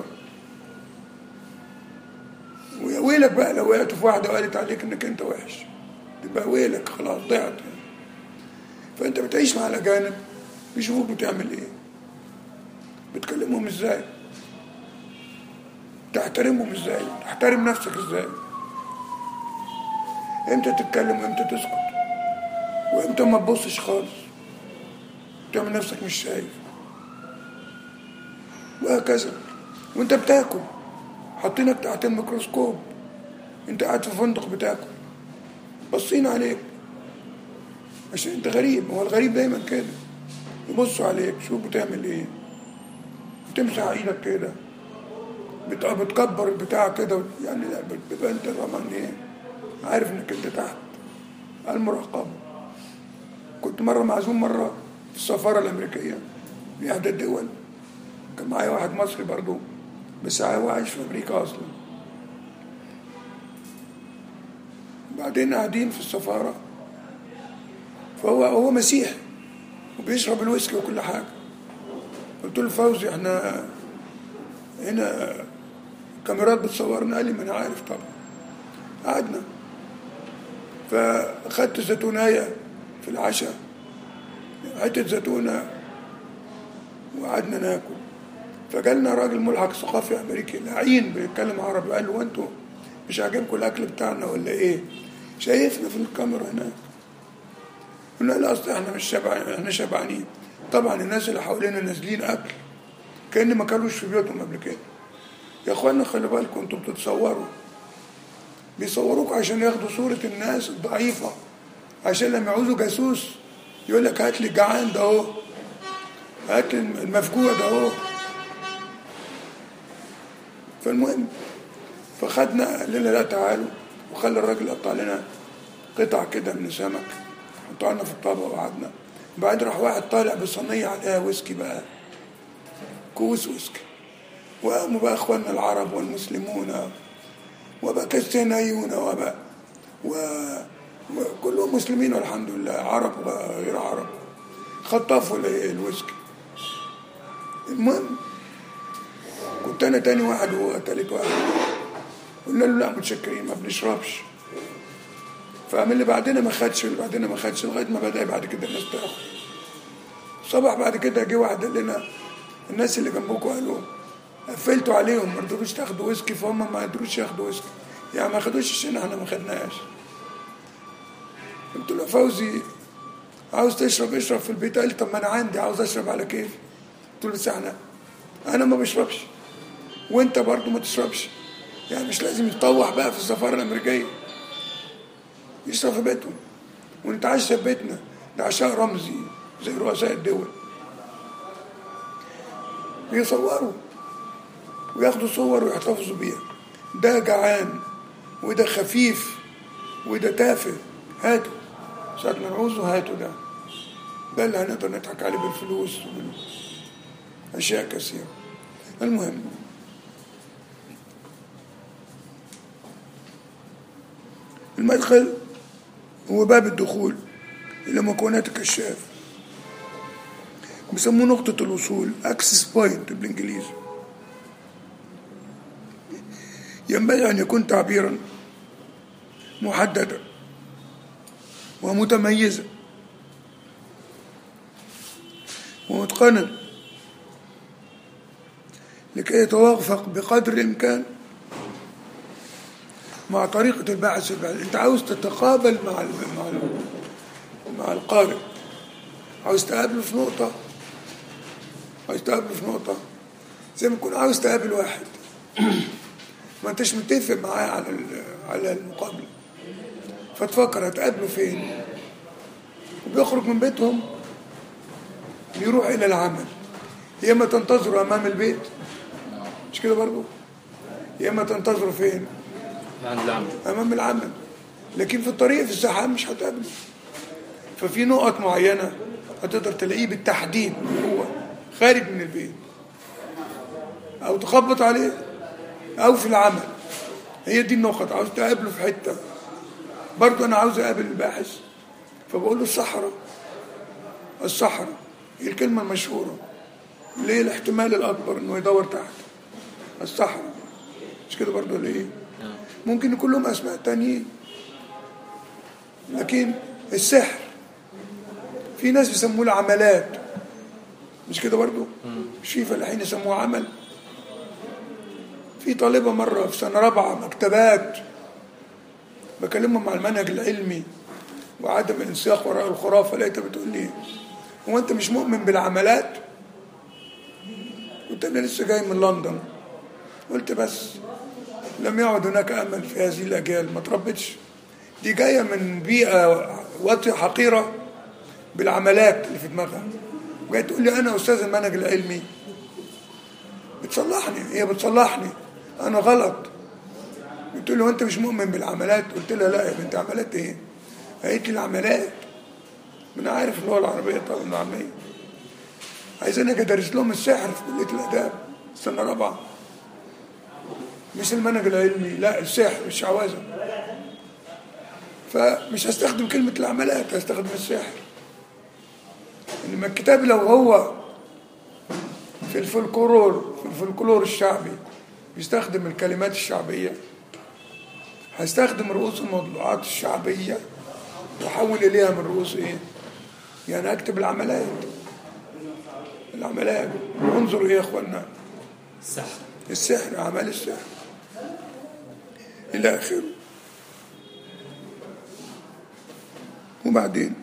ويا ويلك بقى لو وقعت في واحده وقالت عليك انك انت وحش تبقى ويلك خلاص ضعت فانت بتعيش مع الاجانب بيشوفوك بتعمل ايه بتكلمهم ازاي تحترمهم ازاي تحترم نفسك ازاي امتى تتكلم وامتى تسكت وامتى ما تبصش خالص تعمل نفسك مش شايف وهكذا وانت بتاكل حاطينك تحت الميكروسكوب انت قاعد في فندق بتاكل باصين عليك عشان انت غريب هو الغريب دايما كده يبصوا عليك شوف بتعمل ايه بتمسح ايدك كده بت- بتكبر البتاع كده يعني لا بت- بيبقى انت طبعا ايه عارف انك انت تحت المراقبه كنت مره معزوم مره في السفاره الامريكيه في احدى الدول كان معايا واحد مصري برضه بس هو عايش في امريكا اصلا بعدين قاعدين في السفاره فهو هو مسيحي وبيشرب الويسكي وكل حاجه قلت له فوزي احنا هنا الكاميرات بتصورنا قال لي ما انا عارف طبعا قعدنا فاخدت زيتونايه في العشاء حته زيتونه وقعدنا ناكل فجالنا راجل ملحق ثقافي امريكي لعين بيتكلم عربي قال له "هو انتوا مش عاجبكم الاكل بتاعنا ولا ايه؟ شايفنا في الكاميرا هناك قلنا لا اصل احنا مش شبع احنا شبعانين طبعا الناس اللي حوالينا نازلين اكل كان ما كانوش في بيوتهم قبل كده يا اخوانا خلي بالكم انتوا بتتصوروا بيصوروك عشان ياخدوا صورة الناس الضعيفة عشان لما يعوزوا جاسوس يقول لك هات لي الجعان ده اهو هات لي المفجوع ده اهو فالمهم فخدنا قال لنا لا تعالوا وخلى الراجل قطع لنا قطع كده من سمك حطها لنا في الطبق وقعدنا بعد راح واحد طالع بصينية عليها ويسكي بقى كوس ويسكي وقاموا بقى اخواننا العرب والمسلمون وباكستانيون وبقى و... وكلهم مسلمين والحمد لله عرب وغير عرب خطفوا ال- الويسكي المهم كنت انا تاني واحد وهو تالت واحد قلنا له لا متشكرين ما بنشربش فقام اللي بعدنا ما خدش اللي بعدنا ما خدش لغايه ما بدا بعد كده الناس تاخد صبح بعد كده جه واحد قال لنا الناس اللي جنبكم قالوا قفلتوا عليهم ما رضوش تاخدوا ويسكي فهم ما قدروش ياخدوا ويسكي يعني ما خدوش عشان احنا ما خدناش قلت له يا فوزي عاوز تشرب اشرب في البيت قال لي طب ما انا عندي عاوز اشرب على كيف قلت له بس احنا انا ما بشربش وانت برضو ما تشربش يعني مش لازم يتطوح بقى في السفاره الامريكيه يشرب في بيتهم ونتعشى في بيتنا ده عشاء رمزي زي رؤساء الدول بيصوروا وياخدوا صور ويحتفظوا بيها ده جعان وده خفيف وده تافه هاتوا ساعة ما نعوزه هاتوا ده ده اللي هنقدر نضحك عليه بالفلوس وأشياء كثيرة المهم المدخل هو باب الدخول إلى مكونات الكشاف بيسموه نقطة الوصول اكسس بوينت بالإنجليزي ينبغي أن يكون تعبيرا محددا ومتميزا ومتقنا لكي يتوافق بقدر الإمكان مع طريقة البحث البحث أنت عاوز تتقابل مع ال مع ال مع القارئ عاوز تقابله في نقطة عاوز تقابله في نقطة زي ما تكون عاوز تقابل واحد ما انتش متفق معاه على ال- على المقابلة فتفكر هتقابله فين وبيخرج من بيتهم بيروح إلى العمل يا إما تنتظره أمام البيت مش كده برضو يا إما تنتظره فين عند العمل امام العمل لكن في الطريق في الزحام مش هتقابله ففي نقط معينه هتقدر تلاقيه بالتحديد هو خارج من البيت او تخبط عليه او في العمل هي دي النقط عاوز تقابله في حته برضه انا عاوز اقابل الباحث فبقول له الصحراء الصحراء هي الكلمه المشهوره ليه الاحتمال الاكبر انه يدور تحت الصحراء مش كده برضه ولا ايه ممكن يكون لهم اسماء تانيين لكن السحر في ناس بيسموه العملات مش كده برضو مش في فلاحين يسموه عمل في طالبة مرة في سنة رابعة مكتبات بكلمهم عن المنهج العلمي وعدم الانسياق وراء الخرافة لقيتها بتقول لي هو انت مش مؤمن بالعملات قلت انا لسه جاي من لندن قلت بس لم يعد هناك امل في هذه الاجيال ما تربتش دي جايه من بيئه واطيه حقيره بالعملات اللي في دماغها وجاي تقول لي انا استاذ المنهج العلمي بتصلحني هي بتصلحني انا غلط قلت له انت مش مؤمن بالعملات قلت لها لا يا بنت عملات ايه قالت لي العملات ما انا عارف اللغه العربيه طبعا العاميه عايزين اجي ادرس لهم السحر في كليه الاداب سنه رابعه مش المنهج العلمي لا السحر الشعوذه فمش هستخدم كلمه العملات هستخدم السحر انما الكتاب لو هو في الفلكلور في الفلكلور الشعبي بيستخدم الكلمات الشعبيه هستخدم رؤوس الموضوعات الشعبيه واحول اليها من رؤوس ايه يعني اكتب العملات العملات انظروا ايه يا اخوانا السحر السحر اعمال السحر الى اخره وبعدين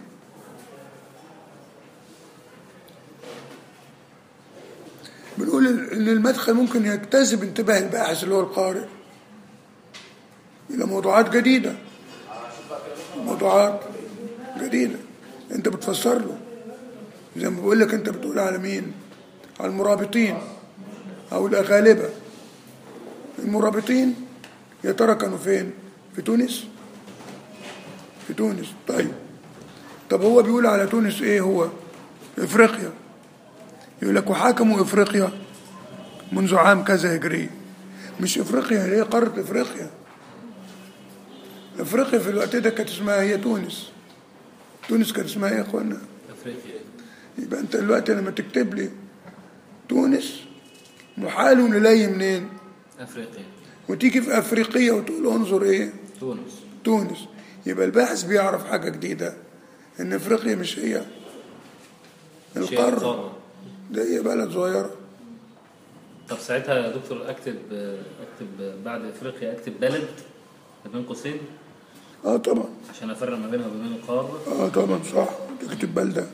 بنقول ان المدخل ممكن يجتذب انتباه الباحث اللي هو القارئ الى موضوعات جديده موضوعات جديده انت بتفسر له زي ما بقول لك انت بتقول على مين على المرابطين او الاغالبه المرابطين يا ترى كانوا فين في تونس في تونس طيب طب هو بيقول على تونس ايه هو افريقيا يقول لك وحاكموا افريقيا منذ عام كذا هجري مش افريقيا هي قاره افريقيا افريقيا في الوقت ده كانت اسمها هي تونس تونس كانت اسمها ايه يا اخوانا افريقيا يبقى انت دلوقتي لما تكتب لي تونس محال نلاقي منين افريقيا وتيجي في افريقيا وتقول انظر ايه تونس تونس يبقى الباحث بيعرف حاجه جديده ان افريقيا مش هي شيء القاره قارة. ده هي بلد صغيره طب ساعتها يا دكتور اكتب اكتب بعد افريقيا اكتب بلد بين قوسين اه طبعا عشان افرق ما بينها وبين القاره اه طبعا صح تكتب بلده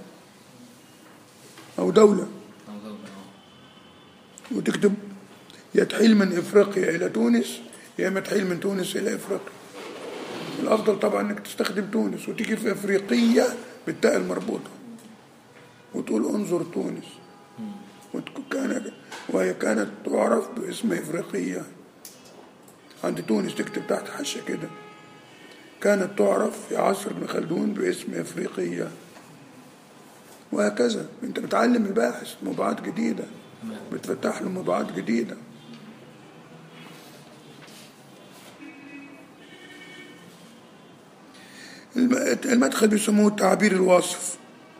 او دوله أو دولة، آه. وتكتب يا تحيل من افريقيا الى تونس يا اما تحيل من تونس الى افريقيا الافضل طبعا انك تستخدم تونس وتيجي في افريقيه بالتاء المربوطه وتقول انظر تونس وتكون كان وهي كانت تعرف باسم افريقيه عند تونس تكتب تحت حشه كده كانت تعرف في عصر ابن خلدون باسم افريقيه وهكذا انت بتعلم الباحث موضوعات جديده بتفتح له موضوعات جديده الم- المدخل بيسموه التعبير الواصف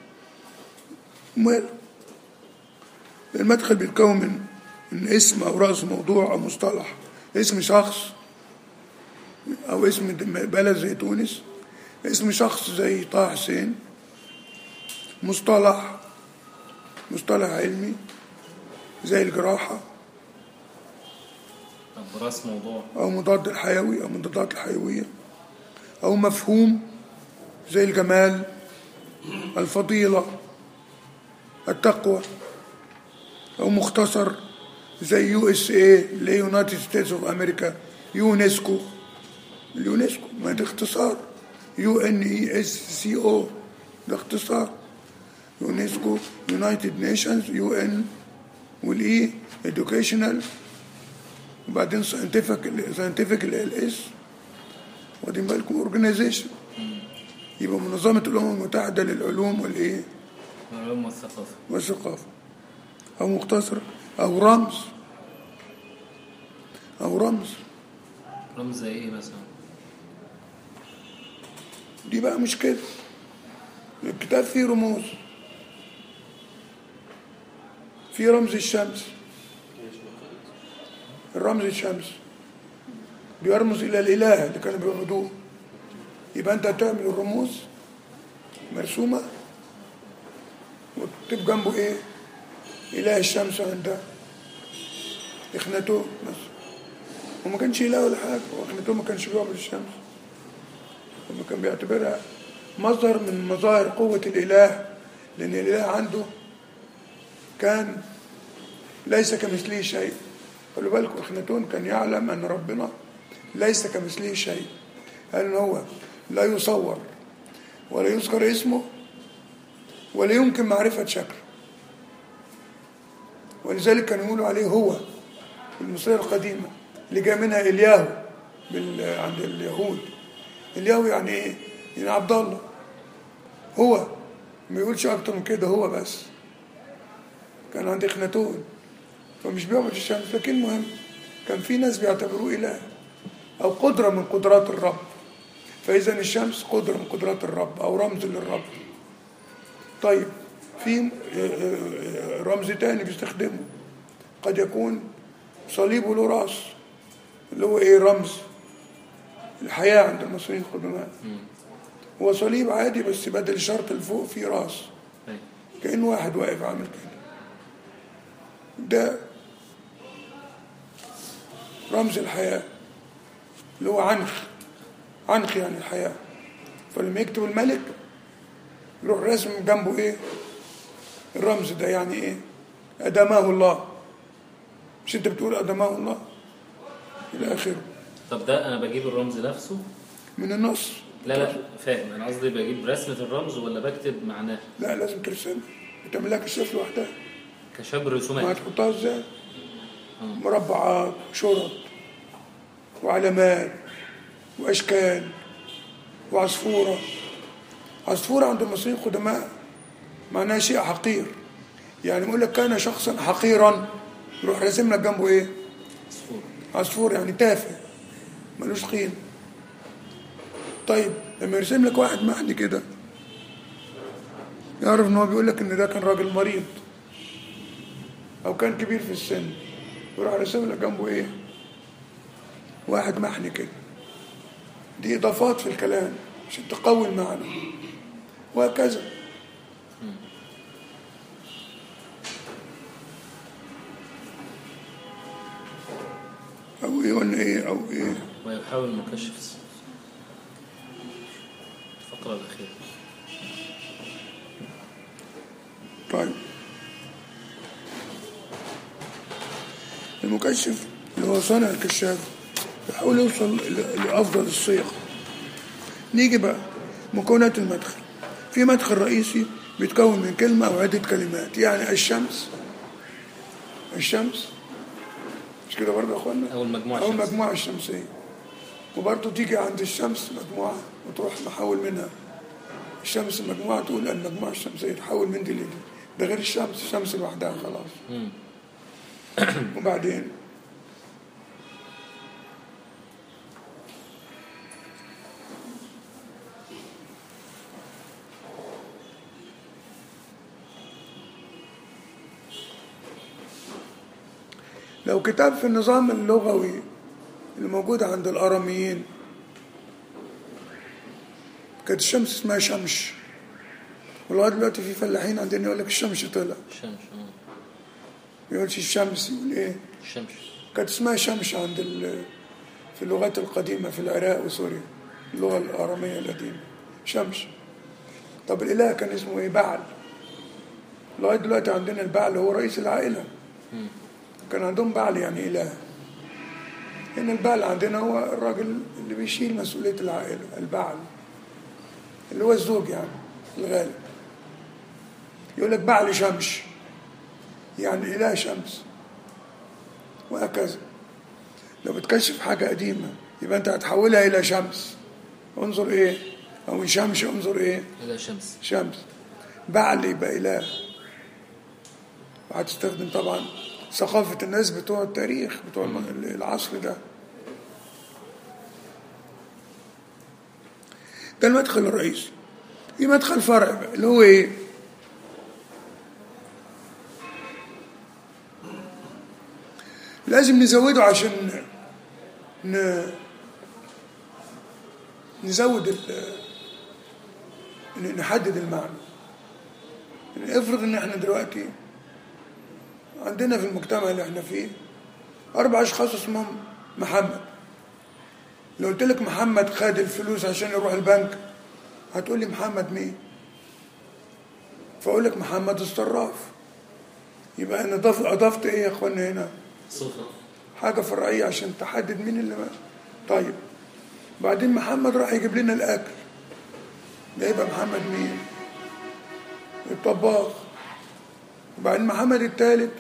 ماله المدخل بيتكون من من اسم او راس موضوع او مصطلح اسم شخص او اسم بلد زي تونس اسم شخص زي طه حسين مصطلح مصطلح علمي زي الجراحة طب راس موضوع أو مضاد الحيوي أو مضادات الحيوية أو مفهوم زي الجمال الفضيلة التقوى أو مختصر زي يو اس اي اللي هي يونايتد ستيتس اوف امريكا يونسكو اليونسكو ما ده اختصار يو ان اي اس سي او ده اختصار يونسكو يونايتد نيشنز يو ان والاي educational وبعدين ساينتفك ساينتفك ال اس واخدين بالكم اورجانيزيشن يبقى منظمة الأمم المتحدة للعلوم والإيه العلوم والثقافه والثقافة أو مختصر أو رمز أو رمز رمز زي ايه مثلا دي بقى مش كده الكتاب فيه رموز في رمز الشمس الرمز الشمس بيرمز إلى الإله اللي كانوا بيعبدوه يبقى أنت هتعمل الرموز مرسومة وتكتب جنبه إيه إله الشمس عند إخناتون بس وما كانش إله ولا حاجة وإخناتون ما كانش بيعبد الشمس لما كان بيعتبرها مصدر من مظاهر قوة الإله لأن الإله عنده كان ليس كمثله شيء خلوا بالكم اخناتون كان يعلم ان ربنا ليس كمثله شيء قال ان هو لا يصور ولا يذكر اسمه ولا يمكن معرفة شكله ولذلك كانوا يقولوا عليه هو المصرية القديمة اللي جاء منها إلياهو بال... عند اليهود إلياهو يعني إيه؟ يعني عبد الله هو ما يقولش أكتر من كده هو بس كان عند إخناتون فمش بيعبد الشمس لكن مهم كان في ناس بيعتبروه إله أو قدرة من قدرات الرب فإذا الشمس قدرة من قدرات الرب أو رمز للرب طيب في رمز تاني بيستخدمه قد يكون صليبه له راس اللي هو ايه رمز الحياة عند المصريين القدماء هو صليب عادي بس بدل الشرط اللي فوق فيه راس أيوة. كأن واحد واقف عامل كده ده رمز الحياة اللي هو عنخ عنخ يعني الحياة فلما يكتب الملك يروح رسم جنبه ايه الرمز ده يعني ايه أدماه الله مش انت بتقول أدماه الله إلى آخره طب ده انا بجيب الرمز نفسه من النص لا لا فاهم انا قصدي بجيب رسمة الرمز ولا بكتب معناه لا لازم ترسمها بتعمل لك الشاشه لوحدها كشبر ما رسومات هتحطها ازاي مربعات شرط وعلامات واشكال وعصفوره عصفوره عند المصريين القدماء معناها شيء حقير يعني يقول لك كان شخصا حقيرا يروح راسم لك جنبه ايه عصفور عصفور يعني تافه ملوش قيمه طيب لما يرسم لك واحد محني كده يعرف ان هو بيقول لك ان ده كان راجل مريض او كان كبير في السن يروح راسم لك جنبه ايه واحد محني كده دي اضافات في الكلام عشان تقوي المعنى وهكذا او ايه ولا ايه او ايه ويحاول مكشف الس- الفقرة الأخيرة طيب المكشف اللي هو صانع الكشاف يحاول يوصل ل- لأفضل الصيغ نيجي بقى مكونات المدخل في مدخل رئيسي بيتكون من كلمة أو عدة كلمات يعني الشمس الشمس مش كده برضه يا اخوانا أو المجموعة أو الشمسية. المجموعة الشمسية وبرضه تيجي عند الشمس مجموعة وتروح محول منها الشمس مجموعة تقول المجموعة الشمسية تحول من دي لدي ده غير الشمس الشمس لوحدها خلاص مم. وبعدين لو كتاب في النظام اللغوي اللي موجود عند الأراميين كانت الشمس اسمها شمش ولغاية دلوقتي في فلاحين عندنا يقول لك الشمس طلع الشمس آه. ما يقولش الشمس يقول ايه الشمس كانت اسمها شمش عند ال- في اللغات القديمة في العراق وسوريا اللغة الآرامية القديمة شمس طب الإله كان اسمه إيه بعل لغاية دلوقتي عندنا البعل هو رئيس العائلة كان عندهم بعل يعني إله هنا البعل عندنا هو الراجل اللي بيشيل مسؤولية العائلة البعل اللي هو الزوج يعني الغالب يقول لك بعل شمش يعني إله شمس وهكذا لو بتكشف حاجة قديمة يبقى أنت هتحولها إلى شمس انظر إيه أو من شمس انظر إيه إلى شمس شمس بعل يبقى إله وهتستخدم طبعا ثقافة الناس بتوع التاريخ بتوع الم- العصر ده ده المدخل الرئيسي في مدخل فرع بقى اللي هو ايه لازم نزوده عشان ن... نزود ال... ن- نحدد المعنى يعني افرض ان احنا دلوقتي عندنا في المجتمع اللي احنا فيه اربع اشخاص اسمهم محمد لو قلت لك محمد خد الفلوس عشان يروح البنك هتقول لي محمد مين فاقول لك محمد الصراف يبقى انا ضف- اضفت ايه يا اخوانا هنا صفة حاجة فرعية عشان تحدد مين اللي ما طيب بعدين محمد راح يجيب لنا الأكل ده يبقى محمد مين الطباخ وبعدين محمد الثالث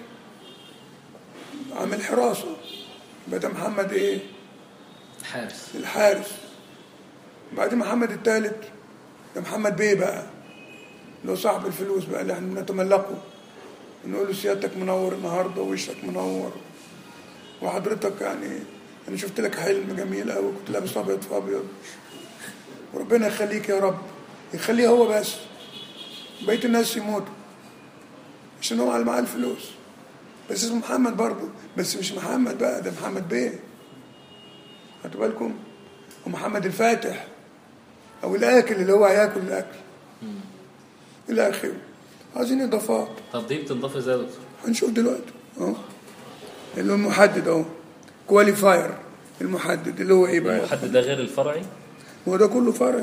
عامل حراسة يبقى ده محمد ايه حارس الحارس بعدين محمد الثالث ده محمد بيه بقى اللي هو صاحب الفلوس بقى اللي احنا بنتملقه نقول له سيادتك منور النهارده ووشك منور وحضرتك يعني انا شفت لك حلم جميل قوي كنت لابس ابيض في ابيض وربنا يخليك يا رب يخليه هو بس بقيه الناس يموتوا عشان هو على معاه الفلوس بس اسمه محمد برضه بس مش محمد بقى ده محمد بيه خدوا بالكم ومحمد الفاتح او الاكل اللي هو هياكل الاكل الى اخره عايزين اضافات طب دي بتنضاف ازاي يا دكتور؟ هنشوف دلوقتي اهو اللي هو المحدد اهو كواليفاير المحدد اللي هو ايه بقى المحدد ده غير الفرعي ما هو ده كله فرعي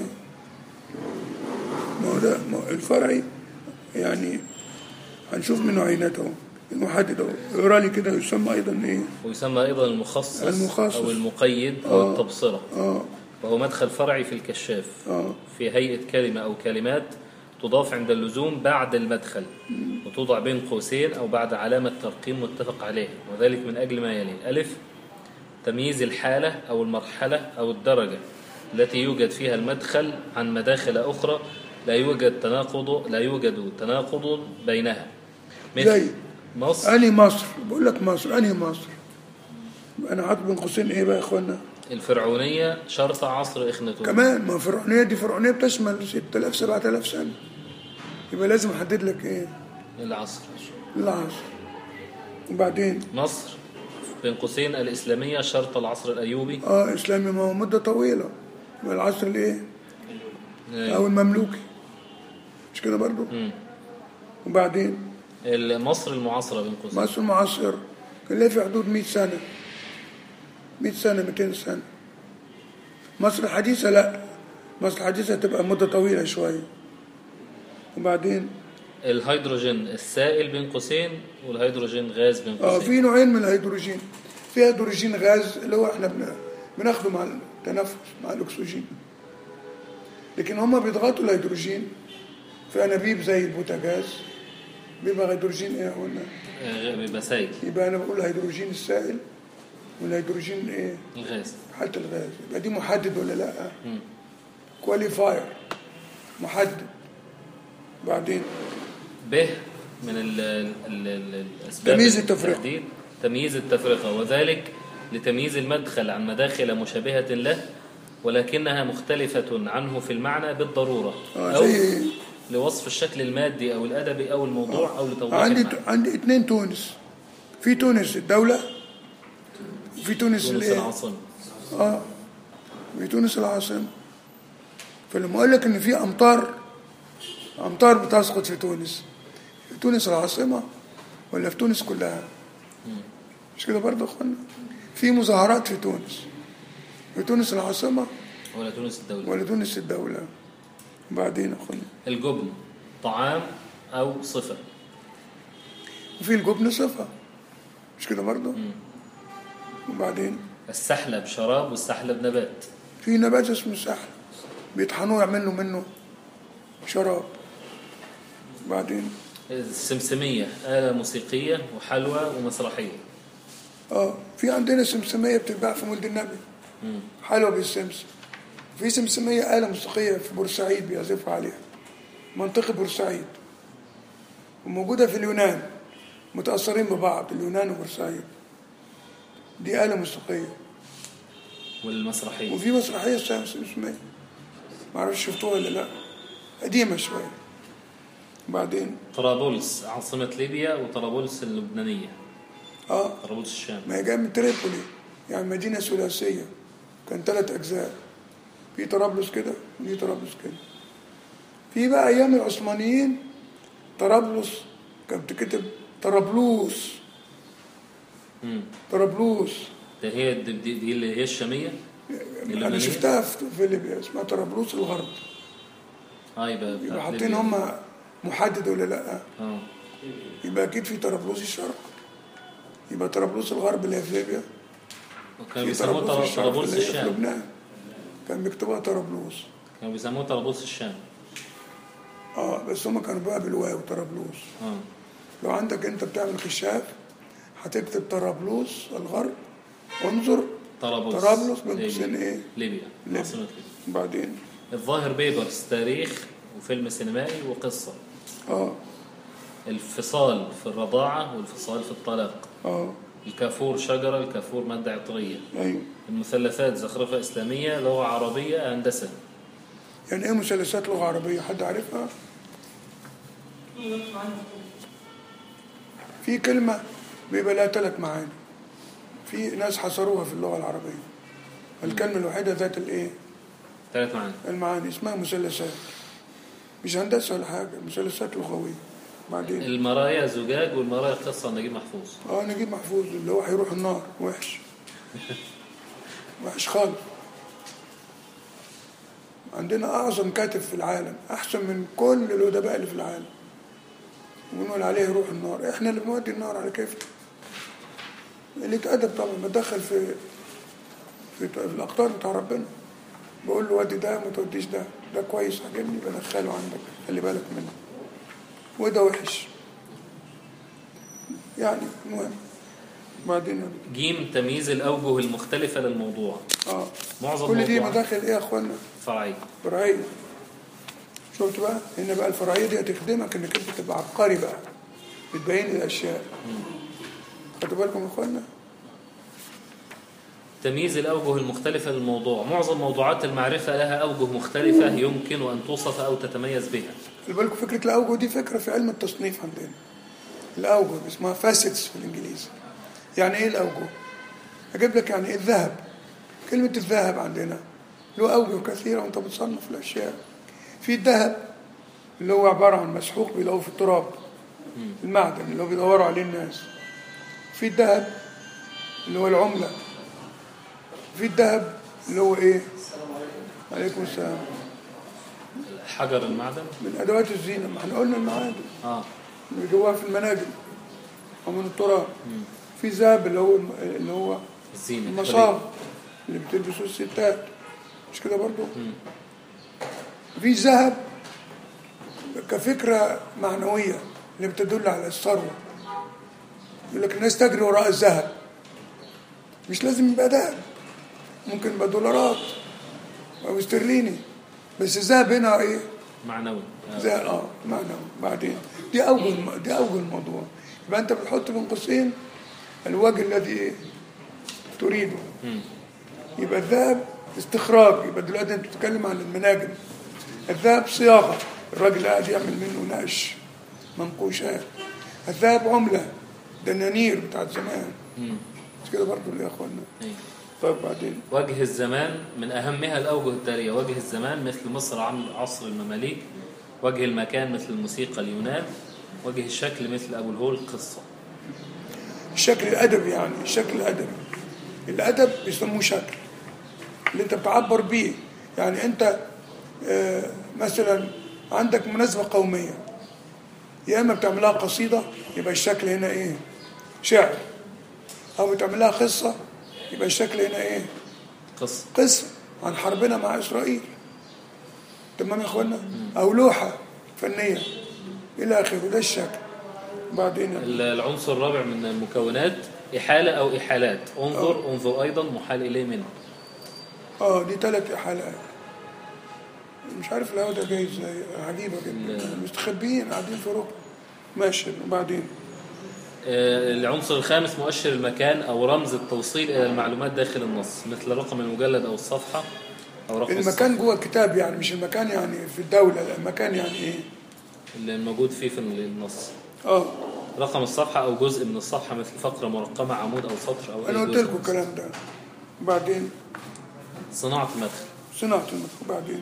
ما هو ده ما هو الفرعي يعني هنشوف منه عينات اهو المحدد اهو اقرا لي كده يسمى ايضا ايه ويسمى ايضا المخصص, المخصص. او المقيد او آه. التبصره اه وهو مدخل فرعي في الكشاف اه في هيئه كلمه او كلمات تضاف عند اللزوم بعد المدخل وتوضع بين قوسين او بعد علامه ترقيم متفق عليه وذلك من اجل ما يلي الف تمييز الحاله او المرحله او الدرجه التي يوجد فيها المدخل عن مداخل اخرى لا يوجد تناقض لا يوجد تناقض بينها زي؟ مثل مصر انهي مصر بقول لك مصر انهي مصر انا حاطط بين قوسين ايه بقى يا اخوانا الفرعونيه شرط عصر اخناتون كمان ما فرعونيه دي فرعونيه بتشمل 6000 7000 سنه يبقى لازم احدد لك ايه العصر العصر وبعدين مصر بين قوسين الإسلامية شرط العصر الأيوبي اه اسلامي ما هو مده طويله يبقى العصر الايه أيوة. او المملوكي مش كده برضو مم. وبعدين مصر المعاصرة بين قوسين مصر المعاصر كان لها في حدود 100 سنه 100 سنه 200 سنه مصر الحديثه لا مصر الحديثه تبقى مده طويله شويه وبعدين الهيدروجين السائل بين قوسين والهيدروجين غاز بين اه قوسين في نوعين من الهيدروجين في هيدروجين غاز اللي هو احنا بن- بناخده مع التنفس مع الاكسجين لكن هما بيضغطوا الهيدروجين في انابيب زي البوتاجاز بيبقى هيدروجين ايه قلنا آه، بيبقى سائل يبقى انا بقول الهيدروجين السائل والهيدروجين ايه الغاز في حاله الغاز يبقى دي محدد ولا لا مم. كواليفاير محدد بعدين ب من ال ال ال الأسباب تمييز التفرقة. التحديد تمييز التفرقة وذلك لتمييز المدخل عن مداخل مشابهة له ولكنها مختلفة عنه في المعنى بالضرورة آه، أو زي- لوصف الشكل المادي أو الأدبي أو الموضوع أو لتوضيح عندي المعنى. عندي اتنين تونس في تونس الدوله وفي تونس تونس الايه العاصمة اه في تونس العاصمة فلما اقول لك ان في امطار امطار بتسقط في تونس في تونس العاصمة ولا في تونس كلها مش كده برضه يا اخوانا في مظاهرات في تونس في تونس العاصمة ولا تونس الدولة ولا تونس الدولة وبعدين يا اخوانا الجبن طعام أو صفة وفي الجبن صفة مش كده برضه وبعدين السحلب شراب والسحلب نبات في نبات اسمه السحل بيطحنوه يعملوا منه شراب بعدين السمسمية آلة موسيقية وحلوى ومسرحية اه في عندنا سمسمية بتتباع في مولد النبي حلوة بالسمسم في سمسمية آلة موسيقية في بورسعيد بيعزفوا عليها منطقة بورسعيد وموجودة في اليونان متأثرين ببعض اليونان وبورسعيد دي آلة موسيقية والمسرحية وفي مسرحية اسمها سمسمية معرفش شفتوها ولا لا قديمة شوية بعدين طرابلس عاصمة ليبيا وطرابلس اللبنانية اه طرابلس الشام ما هي جايه من تريبولي يعني مدينة ثلاثية كان ثلاث أجزاء في طرابلس كده ودي طرابلس كده في بقى أيام العثمانيين طرابلس كانت بتكتب طرابلوس مم. طرابلوس ده هي دي, دي, دي اللي هي الشامية أنا اللبنانية؟ شفتها في في ليبيا اسمها طرابلوس الغرب اه يبقى يبقى بتاعت حاطين ليبيا. هم محدد ولا لا اه يبقى أكيد في طرابلوس الشرق يبقى طرابلوس الغرب اللي هي في ليبيا كانوا في بيسموه طرابلس طر- الشعب طرابلس اللي هي في الشام لبنان كان بيكتبوها طرابلوس كانوا بيسموه طرابلس الشام اه بس هم كانوا بقى بالواو طرابلوس اه لو عندك انت بتعمل كشاف هتكتب طرابلوس الغرب وانظر طرابلس طرابلس بين قوسين ليبيا. ايه ليبيا ليبيا. عاصمة ليبيا بعدين الظاهر بيبرز تاريخ وفيلم سينمائي وقصة اه الفصال في الرضاعة والفصال في الطلاق اه الكافور شجرة الكافور مادة عطرية ايوه المثلثات زخرفة إسلامية لغة عربية هندسة يعني ايه مثلثات لغه عربيه حد عارفها في كلمه بيبقى لها ثلاث معاني في ناس حصروها في اللغه العربيه الكلمه الوحيده ذات الايه ثلاث معاني المعاني اسمها مثلثات مش هندسه ولا حاجه مثلثات لغويه بعدين المرايا زجاج والمرايا قصة نجيب محفوظ اه نجيب محفوظ اللي هو هيروح النار وحش وحش خالص عندنا اعظم كاتب في العالم احسن من كل الادباء اللي في العالم ونقول عليه يروح النار احنا اللي بنودي النار على كيفنا ليك ادب طبعا بتدخل في في, في الاقطار بتاع ربنا بقول له ودي ده ما توديش ده ده كويس عجبني بدخله عندك خلي بالك منه وده وحش يعني المهم بعدين جيم تمييز الأوجه المختلفة للموضوع اه معظم كل دي موضوعات مداخل ايه يا اخوانا فرعية فرعيه شفت بقى هنا بقى الفرعيه دي هتخدمك انك انت تبقى عبقري بقى بتبين لي الاشياء خدوا بالكم يا اخوانا تمييز الأوجه المختلفة للموضوع معظم موضوعات المعرفة لها أوجه مختلفة يمكن أن توصف أو تتميز بها خلي بالكم فكره الاوجه دي فكره في علم التصنيف عندنا الاوجه اسمها فاسيتس في الانجليزي يعني ايه الاوجه اجيب لك يعني ايه الذهب كلمه الذهب عندنا له اوجه كثيره وانت بتصنف الاشياء في الذهب اللي هو عباره عن مسحوق بيلاقوه في التراب المعدن اللي هو بيدوروا عليه الناس في الذهب اللي هو العمله في الذهب اللي هو ايه عليكم السلام حجر المعدن من ادوات الزينه ما احنا قلنا المعادن آه اللي جواها في المناجم او من التراب في ذهب اللي هو اللي هو الزينة المصاب اللي بتلبسه الستات مش كده برضو في ذهب كفكرة معنوية اللي بتدل على الثروة يقول لك الناس تجري وراء الذهب مش لازم يبقى ذهب ممكن يبقى دولارات او استرليني بس الذهب هنا ايه معنوي آه. زي اه معنى بعدين دي اول دي اول موضوع يبقى انت بتحط بين قوسين الوجه الذي إيه؟ تريده مم. يبقى الذهب استخراج يبقى دلوقتي انت بتتكلم عن المناجم الذهب صياغه الراجل قاعد يعمل منه نقش منقوشات الذهب عمله دنانير بتاعت زمان مم. مش كده برضه يا اخوانا أيوة. طيب بعدين وجه الزمان من أهمها الأوجه التالية وجه الزمان مثل مصر عن عصر المماليك وجه المكان مثل الموسيقى اليونان وجه الشكل مثل أبو الهول قصة الشكل الادبي يعني الشكل الادبي الادب بيسموه شكل اللي انت بتعبر بيه يعني انت آه، مثلا عندك مناسبه قوميه يا اما بتعملها قصيده يبقى الشكل هنا ايه شعر او بتعملها قصه يبقى الشكل هنا ايه قصة قصه عن حربنا مع اسرائيل تمام يا اخوانا او لوحه فنيه الى اخره ده الشكل بعدين العنصر الرابع من المكونات إحالة أو إحالات انظر انظر أيضا محال إليه منه اه دي ثلاث حلقات مش عارف الهوا ده جاي ازاي عجيبه جدا مستخبيين قاعدين في ركن ماشي وبعدين آه، العنصر الخامس مؤشر المكان أو رمز التوصيل إلى المعلومات داخل النص مثل رقم المجلد أو الصفحة أو رقم المكان جوه الكتاب يعني مش المكان يعني في الدوله لا المكان يعني ايه الصفحة اللي موجود فيه في النص اه رقم الصفحة أو جزء من الصفحة مثل فقرة مرقمة عمود أو سطر أو انا أي قلت جزء لكم من الكلام ده بعدين صناعة المدخل صناعه المدخل بعدين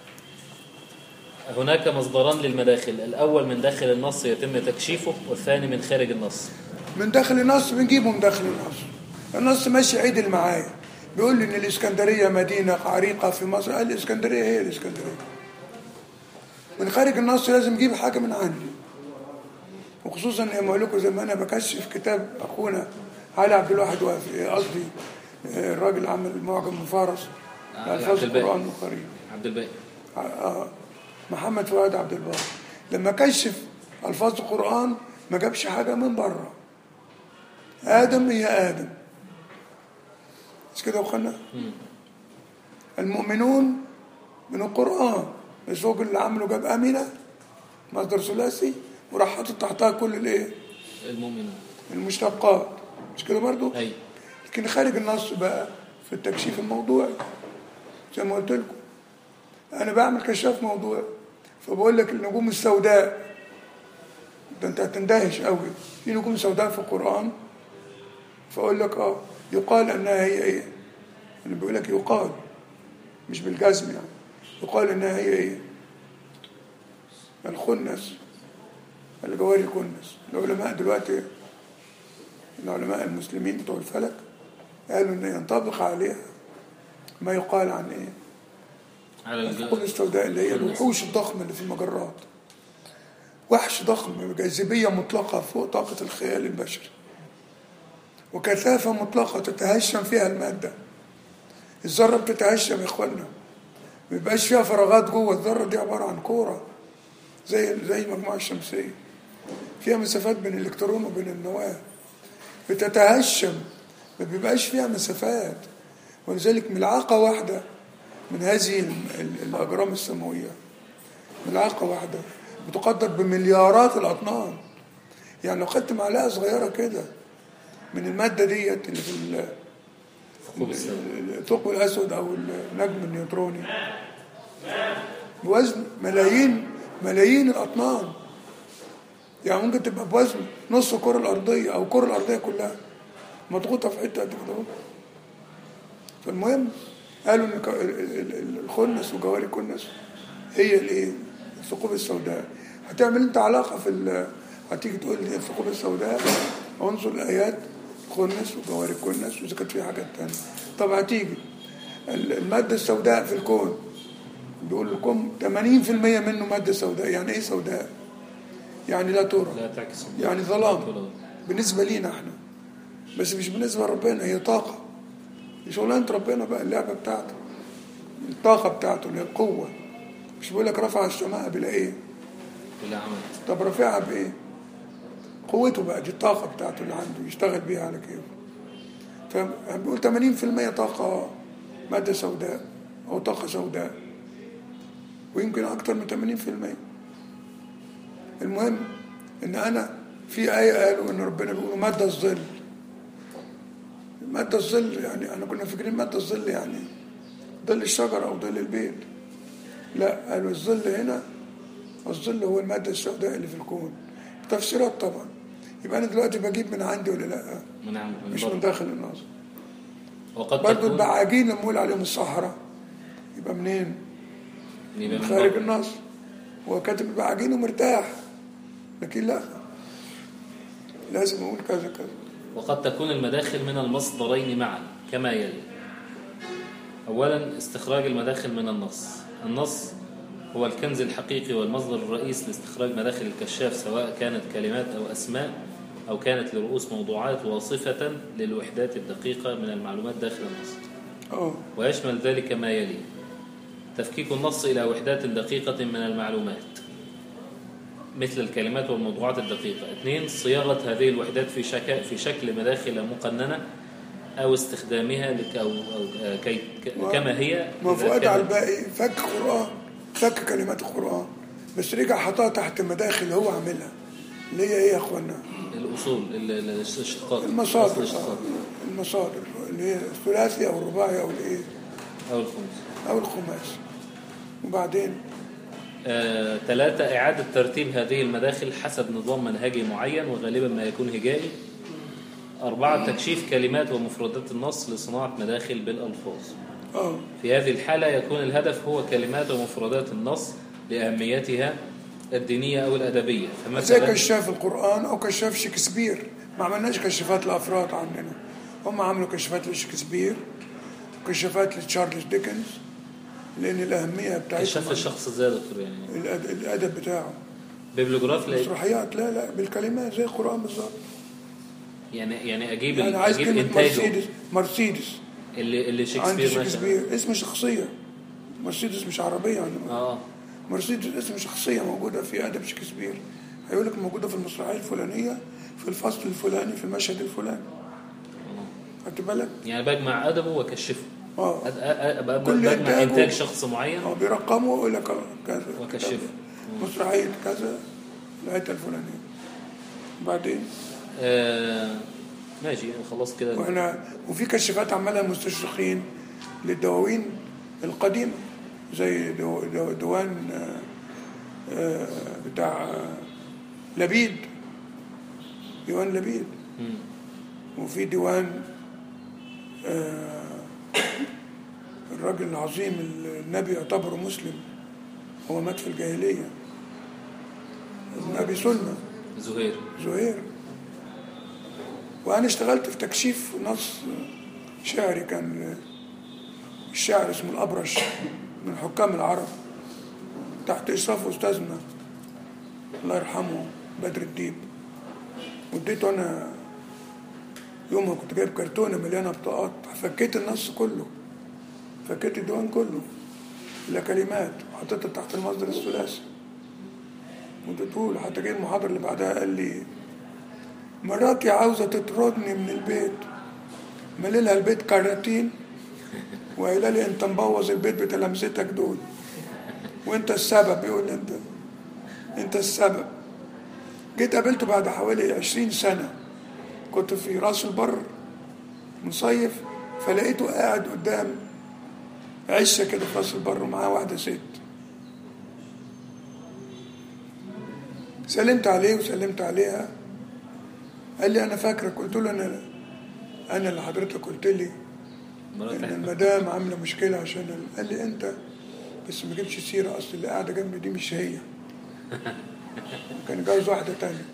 هناك مصدران للمداخل الأول من داخل النص يتم تكشيفه والثاني من خارج النص من داخل النص بنجيبه من داخل النص النص ماشي عيد معايا بيقول لي ان الاسكندريه مدينه عريقه في مصر قال الاسكندريه هي الاسكندريه من خارج النص لازم اجيب حاجه من عندي وخصوصا لما اقول لكم زي ما انا بكشف كتاب اخونا علي عبد الواحد وافي قصدي آه، الراجل عمل معجم مفارس آه، لألفاظ عبد الباقي. القرآن القريب عبد الباقي آه، محمد فؤاد عبد الباقي لما كشف الفاظ القران ما جابش حاجه من بره ادم هي ادم مش كده يا اخوانا المؤمنون من القران الزوج اللي عمله جاب امنه مصدر ثلاثي وراح حاطط تحتها كل الايه المؤمنون المشتقات مش كده برضو اي لكن خارج النص بقى في التكشيف الموضوعي زي ما قلت لكم انا بعمل كشاف موضوعي فبقول لك النجوم السوداء ده انت هتندهش قوي في نجوم سوداء في القران فاقول لك اه يقال انها هي ايه انا بقول لك يقال مش بالجزم يعني يقال انها هي ايه الخنس الجواري الكنس العلماء دلوقتي العلماء المسلمين بتوع الفلك قالوا ان ينطبق عليها ما يقال عن ايه على الثقوب الج... السوداء اللي هي الوحوش الضخمه اللي في المجرات وحش ضخم جاذبيه مطلقه فوق طاقه الخيال البشري وكثافه مطلقه تتهشم فيها الماده الذره بتتهشم يا اخوانا ما بيبقاش فيها فراغات جوه الذره دي عباره عن كوره زي زي المجموعه الشمسيه فيها مسافات بين الالكترون وبين النواه بتتهشم ما بيبقاش فيها مسافات ولذلك ملعقه واحده من هذه ال- ال- الاجرام السماويه ملعقه واحده بتقدر بمليارات الاطنان يعني لو خدت معلقه صغيره كده من الماده ديت اللي في ال- ثقوب السوداء الثقب الاسود او النجم النيوتروني بوزن ملايين ملايين الاطنان يعني ممكن تبقى بوزن نص الكره الارضيه او الكره الارضيه كلها مضغوطه في حته قد كده اهو. فالمهم قالوا ان ك- ال- ال- ال- الخنس وجواري الكنس هي الايه الثقوب السوداء هتعمل انت علاقه في ال- هتيجي تقول لي الثقوب السوداء انظر الايات خنس وجواري الكنس واذا كانت في حاجات تانية طب هتيجي ال- الماده السوداء في الكون بيقول لكم 80% منه ماده سوداء يعني ايه سوداء يعني لا ترى لا تعكس يعني ظلام بالنسبة لينا احنا بس مش بالنسبة لربنا هي طاقة دي شغلانة ربنا بقى اللعبة بتاعته الطاقة بتاعته اللي هي القوة مش بيقول لك رفع السماء بلا ايه بلا عمل طب رافعها بايه قوته بقى دي الطاقة بتاعته اللي عنده يشتغل بيها على كيفه فبيقول 80% طاقة مادة سوداء أو طاقة سوداء ويمكن أكتر من 80% المهم إن أنا في آية قالوا إن ربنا بيقولوا مادة الظل مادة الظل يعني أنا كنا فاكرين مادة الظل يعني ظل الشجرة أو ظل البيت لا قالوا الظل هنا الظل هو المادة السوداء اللي في الكون تفسيرات طبعا يبقى أنا دلوقتي بجيب من عندي ولا لا من عم من مش من بره. داخل الناظر وقد برضه تكون البعاجين اللي بنقول عليهم الصحراء يبقى منين؟ يبقى من من خارج بره. النص هو كاتب البعاجين ومرتاح لكن لا لازم اقول كذا كذا وقد تكون المداخل من المصدرين معا كما يلي أولا استخراج المداخل من النص النص هو الكنز الحقيقي والمصدر الرئيس لاستخراج مداخل الكشاف سواء كانت كلمات أو أسماء أو كانت لرؤوس موضوعات واصفة للوحدات الدقيقة من المعلومات داخل النص اه ويشمل ذلك ما يلي تفكيك النص إلى وحدات دقيقة من المعلومات مثل الكلمات والموضوعات الدقيقة اثنين صياغة هذه الوحدات في شكل, في شكل مداخل مقننة أو استخدامها لك أو, أو آه، كي ك- كما هي ما إذا فؤاد كانت- على الباقي فك قرآن فك كلمات القرآن بس رجع حطها تحت مداخل هو عاملها اللي هي ايه يا اخوانا؟ الأصول ال- ال- الاشتقاق أصل المصادر الاشتقاق آه، المصادر اللي هي الثلاثي او الرباعي او الايه أو الخمس او الخماسي وبعدين آه، ثلاثة إعادة ترتيب هذه المداخل حسب نظام منهجي معين وغالبا ما يكون هجائي أربعة تكشيف كلمات ومفردات النص لصناعة مداخل بالألفاظ اه في هذه الحالة يكون الهدف هو كلمات ومفردات النص لأهميتها الدينية أو الأدبية زي فمثلا كشاف القرآن أو كشاف شكسبير ما عملناش كشافات لأفراد عندنا هم عملوا كشافات لشكسبير وكشافات لتشارلز ديكنز لأن الأهمية بتاعتهم كشف الشخص ازاي يا دكتور يعني الأد- الأدب بتاعه بيبلوجراف لا مسرحيات لا لا بالكلمات زي القرآن بالظبط يعني يعني أجيب يعني عايز أجيب كلمة إنتاجه مرسيدس مرسيدس اللي اللي عند شكسبير مثلا شكسبير اسم شخصيه مرسيدس مش عربيه يعني اه مرسيدس اسم شخصيه موجوده في ادب شكسبير هيقول لك موجوده في المسرحيه الفلانيه في الفصل الفلاني في المشهد الفلاني خدت بالك؟ يعني بجمع ادبه واكشفه اه أد- أ- أ- أ- كل بجمع إنتاجه- انتاج شخص معين اه بيرقموا ويقول لك آه، كذا وكشفه. كتاب مسرحيه كذا الحته الفلانيه بعدين آه ماشي خلاص كده واحنا وفي كشافات عملها مستشرقين للدواوين القديمه زي دو دو ديوان آه، آه، بتاع آه، لبيد ديوان لبيد مم. وفي ديوان آه، الراجل العظيم اللي النبي يعتبره مسلم هو مات في الجاهلية ابن أبي سلمى زهير زهير وأنا اشتغلت في تكشيف نص شعري كان الشاعر اسمه الأبرش من حكام العرب تحت إشراف أستاذنا الله يرحمه بدر الديب واديته أنا يومها كنت جايب كرتونة مليانة بطاقات فكيت النص كله فكيت الديوان كله إلا كلمات وحطيتها تحت المصدر الثلاثي واديته له حتى جه المحاضرة اللي بعدها قال لي مراتي عاوزة تطردني من البيت مليلها البيت كراتين وقايله لي انت مبوظ البيت بتلامذتك دول وانت السبب يقول لي انت انت السبب جيت قابلته بعد حوالي عشرين سنة كنت في راس البر مصيف فلقيته قاعد قدام عشة كده في راس البر ومعاه واحدة ست سلمت عليه وسلمت عليها قال لي انا فاكرك قلت له انا انا اللي حضرتك قلت لي ان المدام عامله مشكله عشان ال- قال لي انت بس ما جبتش سيره اصل اللي قاعده جنبي دي مش هي كان جوز واحده تانية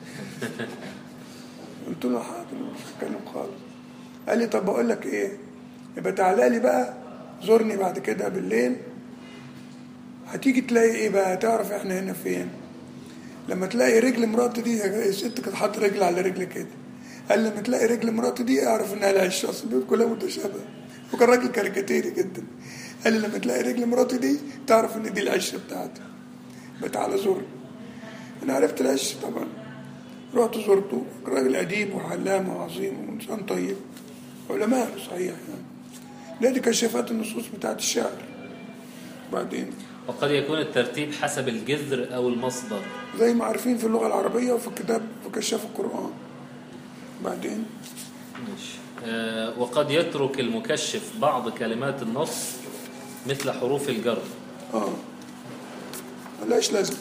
قلت له حاضر مش هتكلم خالص قال لي طب بقول لك ايه يبقى تعالى لي بقى زورني بعد كده بالليل هتيجي تلاقي ايه بقى تعرف احنا هنا فين لما تلاقي رجل مراتي دي يا ست كانت حاطه رجل على رجل كده قال لما تلاقي رجل مراتي دي اعرف انها العش اصل البيوت كلها متشابهه وكان راجل كاريكاتيري جدا قال لي لما تلاقي رجل مراتي دي تعرف ان دي العشه بتاعتي بتعالى زورني انا عرفت العش طبعا رحت زرته راجل اديب وعلام وعظيم وانسان طيب علماء صحيح يعني لقيت كشافات النصوص بتاعت الشعر بعدين وقد يكون الترتيب حسب الجذر او المصدر زي ما عارفين في اللغة العربية وفي الكتاب في كشاف القرآن بعدين ماشي. آه وقد يترك المكشف بعض كلمات النص مثل حروف الجر اه ملهاش لازم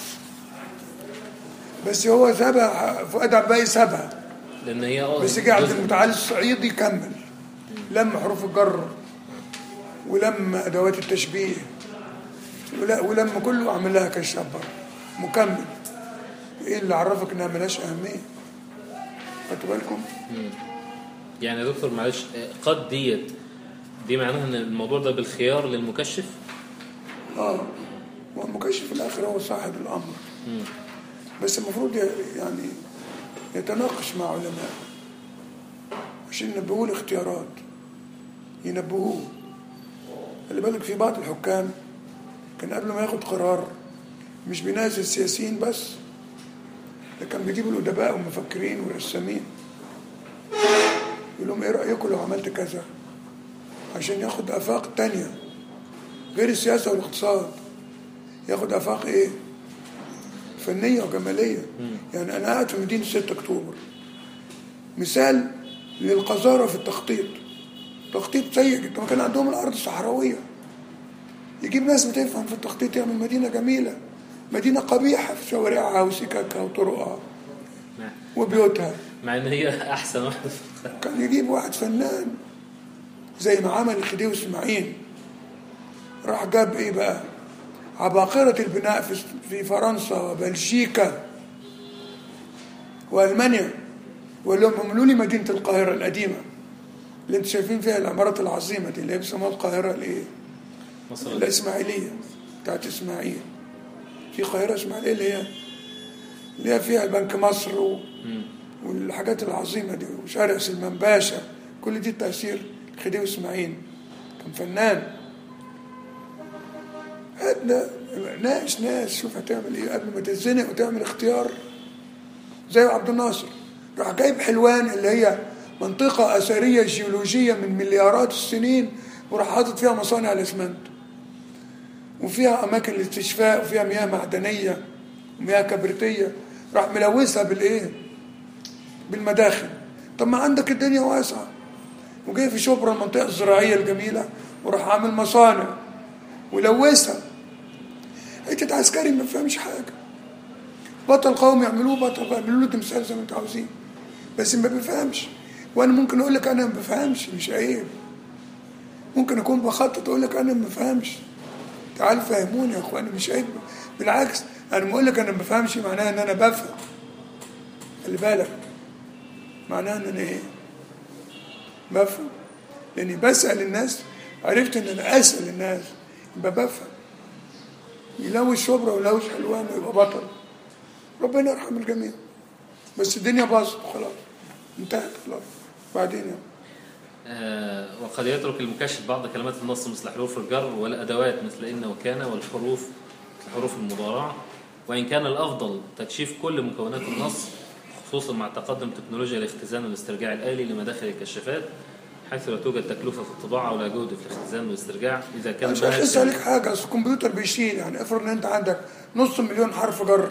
بس هو سابها فؤاد عباي سابها لان هي اه بس جه عبد جزء- المتعال الصعيدي كمل لم حروف الجر ولم ادوات التشبيه ولا ولم كله عمل لها كشاف بره مكمل ايه اللي عرفك انها ملهاش اهميه خدتوا بالكم يعني يا دكتور معلش آه، قد ديت دي معناها ان الموضوع ده بالخيار للمكشف اه والمكشف في الاخر هو صاحب الامر بس المفروض ي- يعني يتناقش مع علماء عشان ينبهوه الاختيارات ينبهوه خلي بالك في بعض الحكام كان قبل ما ياخد قرار مش بينازل السياسيين بس ده كان بيجيب الادباء والمفكرين والرسامين يقول لهم ايه رايكم لو عملت كذا عشان ياخد افاق تانية غير السياسه والاقتصاد ياخد افاق ايه فنيه وجماليه يعني انا قاعد في مدينه 6 اكتوبر مثال للقذاره في التخطيط تخطيط سيء جدا وكان عندهم الارض صحراويه يجيب ناس بتفهم في التخطيط يعمل مدينه جميله مدينه قبيحه في شوارعها وسككها وطرقها مع- وبيوتها مع ان هي احسن واحده في الخ- كان يجيب واحد فنان زي ما عمل الخديوي اسماعيل راح جاب ايه بقى عباقرة البناء في في فرنسا وبلجيكا والمانيا وقال لهم اعملوا لي مدينة القاهرة القديمة اللي انتم شايفين فيها العمارات العظيمة دي اللي هي بيسموها القاهرة الايه؟ مصر الإسماعيلية بتاعت إسماعيل في قاهرة إسماعيلية اللي هي اللي هي فيها بنك مصر و... والحاجات العظيمة دي وشارع سلمان باشا كل دي تأثير خديوي اسماعيل كان فنان هاتنا ناقش ناس شوف هتعمل ايه قبل ما تتزنق وتعمل اختيار زي عبد الناصر راح جايب حلوان اللي هي منطقة أثرية جيولوجية من مليارات السنين وراح حاطط فيها مصانع الإسمنت وفيها أماكن للاستشفاء وفيها مياه معدنية ومياه كبريتية راح ملوثها بالإيه؟ بالمداخل طب ما عندك الدنيا واسعة وجاي في شبرا المنطقة الزراعية الجميلة وراح عامل مصانع ولوثها حتة عسكري ما فهمش حاجة بطل قوم يعملوه بطل يعملوا له تمثال زي ما انتوا عاوزين بس ما بيفهمش وانا ممكن اقول لك انا ما بفهمش مش عيب ممكن اكون بخطط اقول لك انا ما بفهمش تعال فهموني يا اخواني مش عيب بالعكس انا بقول لك انا ما بفهمش معناها ان انا بفهم خلي بالك معناها ان انا ايه بفهم لاني بسال الناس عرفت ان انا اسال الناس يبقى بفهم يلوش شبرا ويلوش حلوان ويبقى بطل ربنا يرحم الجميع بس الدنيا باظت خلاص انتهت خلاص بعدين يعني. آه، وقد يترك المكشف بعض كلمات النص مثل حروف الجر والأدوات مثل إن وكان والحروف مثل حروف المضارعة وإن كان الأفضل تكشيف كل مكونات النص خصوصا مع تقدم تكنولوجيا الاختزان والاسترجاع الآلي لمداخل الكشافات حيث لا توجد تكلفة في الطباعة ولا جهد في الاختزان والاسترجاع إذا كان عشان المنهج لسه عليك حاجه اصل الكمبيوتر بيشيل يعني افرض ان انت عندك نص مليون حرف جر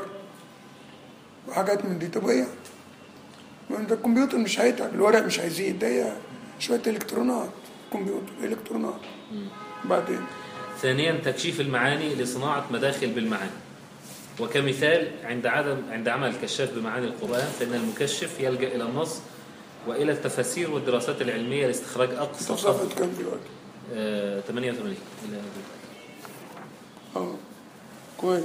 وحاجات من دي طب ايه؟ ما انت الكمبيوتر مش هيتعب الورق مش هيزيد ده هي شويه الكترونات كمبيوتر الكترونات بعدين ثانيا تكشيف المعاني لصناعة مداخل بالمعاني وكمثال عند عدم عند عمل الكشاف بمعاني القرآن فإن المكشف يلجأ إلى النص وإلى التفاسير والدراسات العلمية لاستخراج أقصى انت قدر صفحه كام دلوقتي؟ آه، 88 إلى اه كويس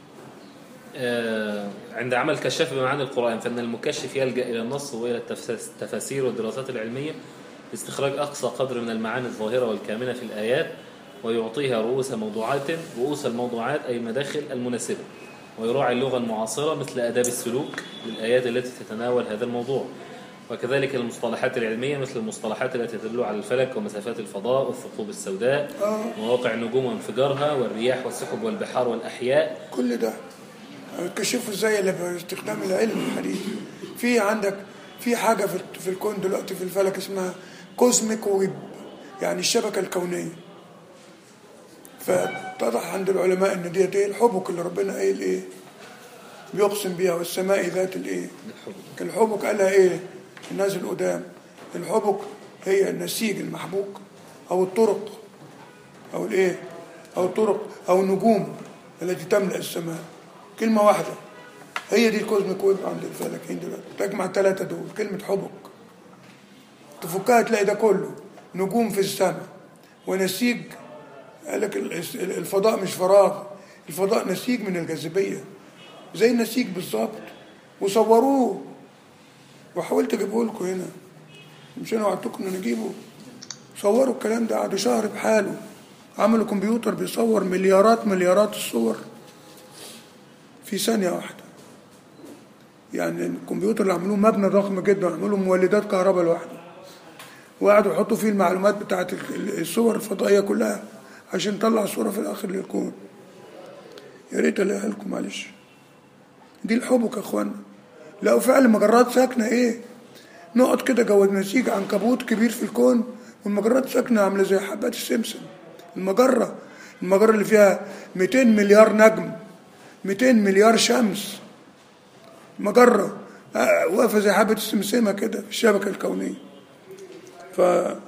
آه، عند عمل كشاف بمعاني القرآن فإن المكشف يلجأ إلى النص وإلى التفس- التفاسير والدراسات العلمية لاستخراج أقصى قدر من المعاني الظاهرة والكامنة في الآيات ويعطيها رؤوس موضوعات رؤوس الموضوعات أي المداخل المناسبة ويراعي اللغة المعاصرة مثل آداب السلوك للآيات التي تتناول هذا الموضوع وكذلك المصطلحات العلمية مثل المصطلحات التي تدل على الفلك ومسافات الفضاء والثقوب السوداء اه مواقع النجوم وانفجارها والرياح والسحب والبحار والأحياء كل ده كشفوا ازاي اللي باستخدام العلم الحديث في عندك في حاجه في في الكون دلوقتي في الفلك اسمها كوزميك ويب يعني الشبكه الكونيه فاتضح عند العلماء ان ديت ايه الحبك اللي ربنا قايل ايه بيقسم بيها والسماء ذات الايه الحبك قالها ايه الناس القدام الحبك هي النسيج المحبوك او الطرق او الايه او الطرق او النجوم التي تملا السماء كلمه واحده هي دي الكوزميك ويب عند الفلكيين دلوقتي تجمع الثلاثه دول كلمه حبك تفكها تلاقي ده كله نجوم في السماء ونسيج قال لك ال- الفضاء مش فراغ الفضاء نسيج من الجاذبيه زي النسيج بالظبط وصوروه وحاولت اجيبه لكم هنا مش انا وعدتكم ان نجيبه صوروا الكلام ده قعدوا شهر بحاله عملوا كمبيوتر بيصور مليارات مليارات الصور في ثانية واحدة يعني الكمبيوتر اللي عملوه مبنى ضخم جدا عملوا مولدات كهرباء لوحده وقعدوا يحطوا فيه المعلومات بتاعت ال- الصور الفضائية كلها عشان نطلع صورة في الآخر للكون يا ريت الاقيها لكم معلش دي الحبك يا اخوانا لقوا فعلا مجرات ساكنة ايه نقط كده جوه نسيج عنكبوت كبير في الكون والمجرات ساكنة عاملة زي حبات السمسم المجرة المجرة اللي فيها 200 مليار نجم 200 مليار شمس مجرة آه، واقفة زي حبة السمسمة كده في الشبكة الكونية ف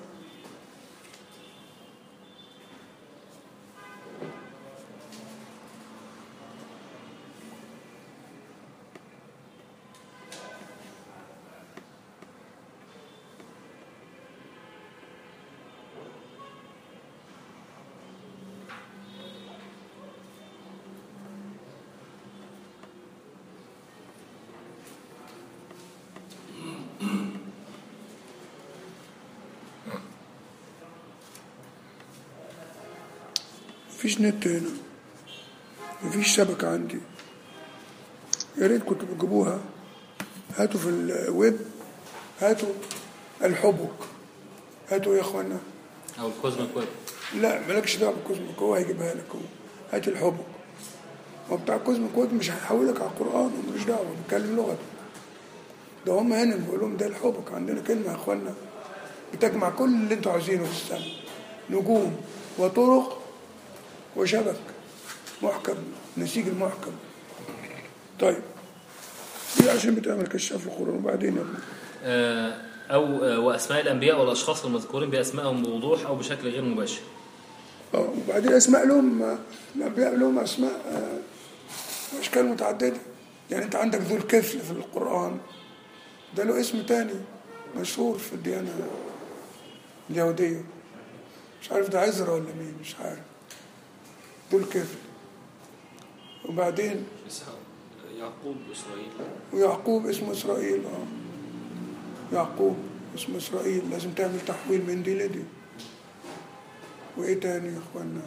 مفيش نت هنا مفيش شبكة عندي يا ريت كنتوا بتجيبوها هاتوا في الويب هاتوا الحبك هاتوا يا اخوانا او الكوزميك ويب لا مالكش دعوه بالكوزميك هو هيجيبها لك هو هات الحبك هو بتاع الكوزميك ويب مش هيحولك على القران وملوش دعوه بيتكلم لغته ده هم هنا بيقول لهم ده الحبك عندنا كلمه يا اخوانا بتجمع كل اللي انتوا عاوزينه في السماء نجوم وطرق وشبك محكم نسيج المحكم طيب دي عشان بتعمل كشاف القرآن وبعدين يا ابني آه، او آه، واسماء الانبياء والاشخاص المذكورين باسمائهم بوضوح او بشكل غير مباشر اه وبعدين اسماء لهم الانبياء لهم اسماء آه، اشكال متعدده يعني انت عندك ذو الكفل في القران ده له اسم تاني مشهور في الديانه اليهوديه مش عارف ده عزرا ولا مين مش عارف ذو الكفل وبعدين إسحاق يعقوب إسرائيل ويعقوب اسمه اسرائيل اه يعقوب اسمه اسرائيل لازم تعمل تحويل من دي لدي وايه تاني يا اخوانا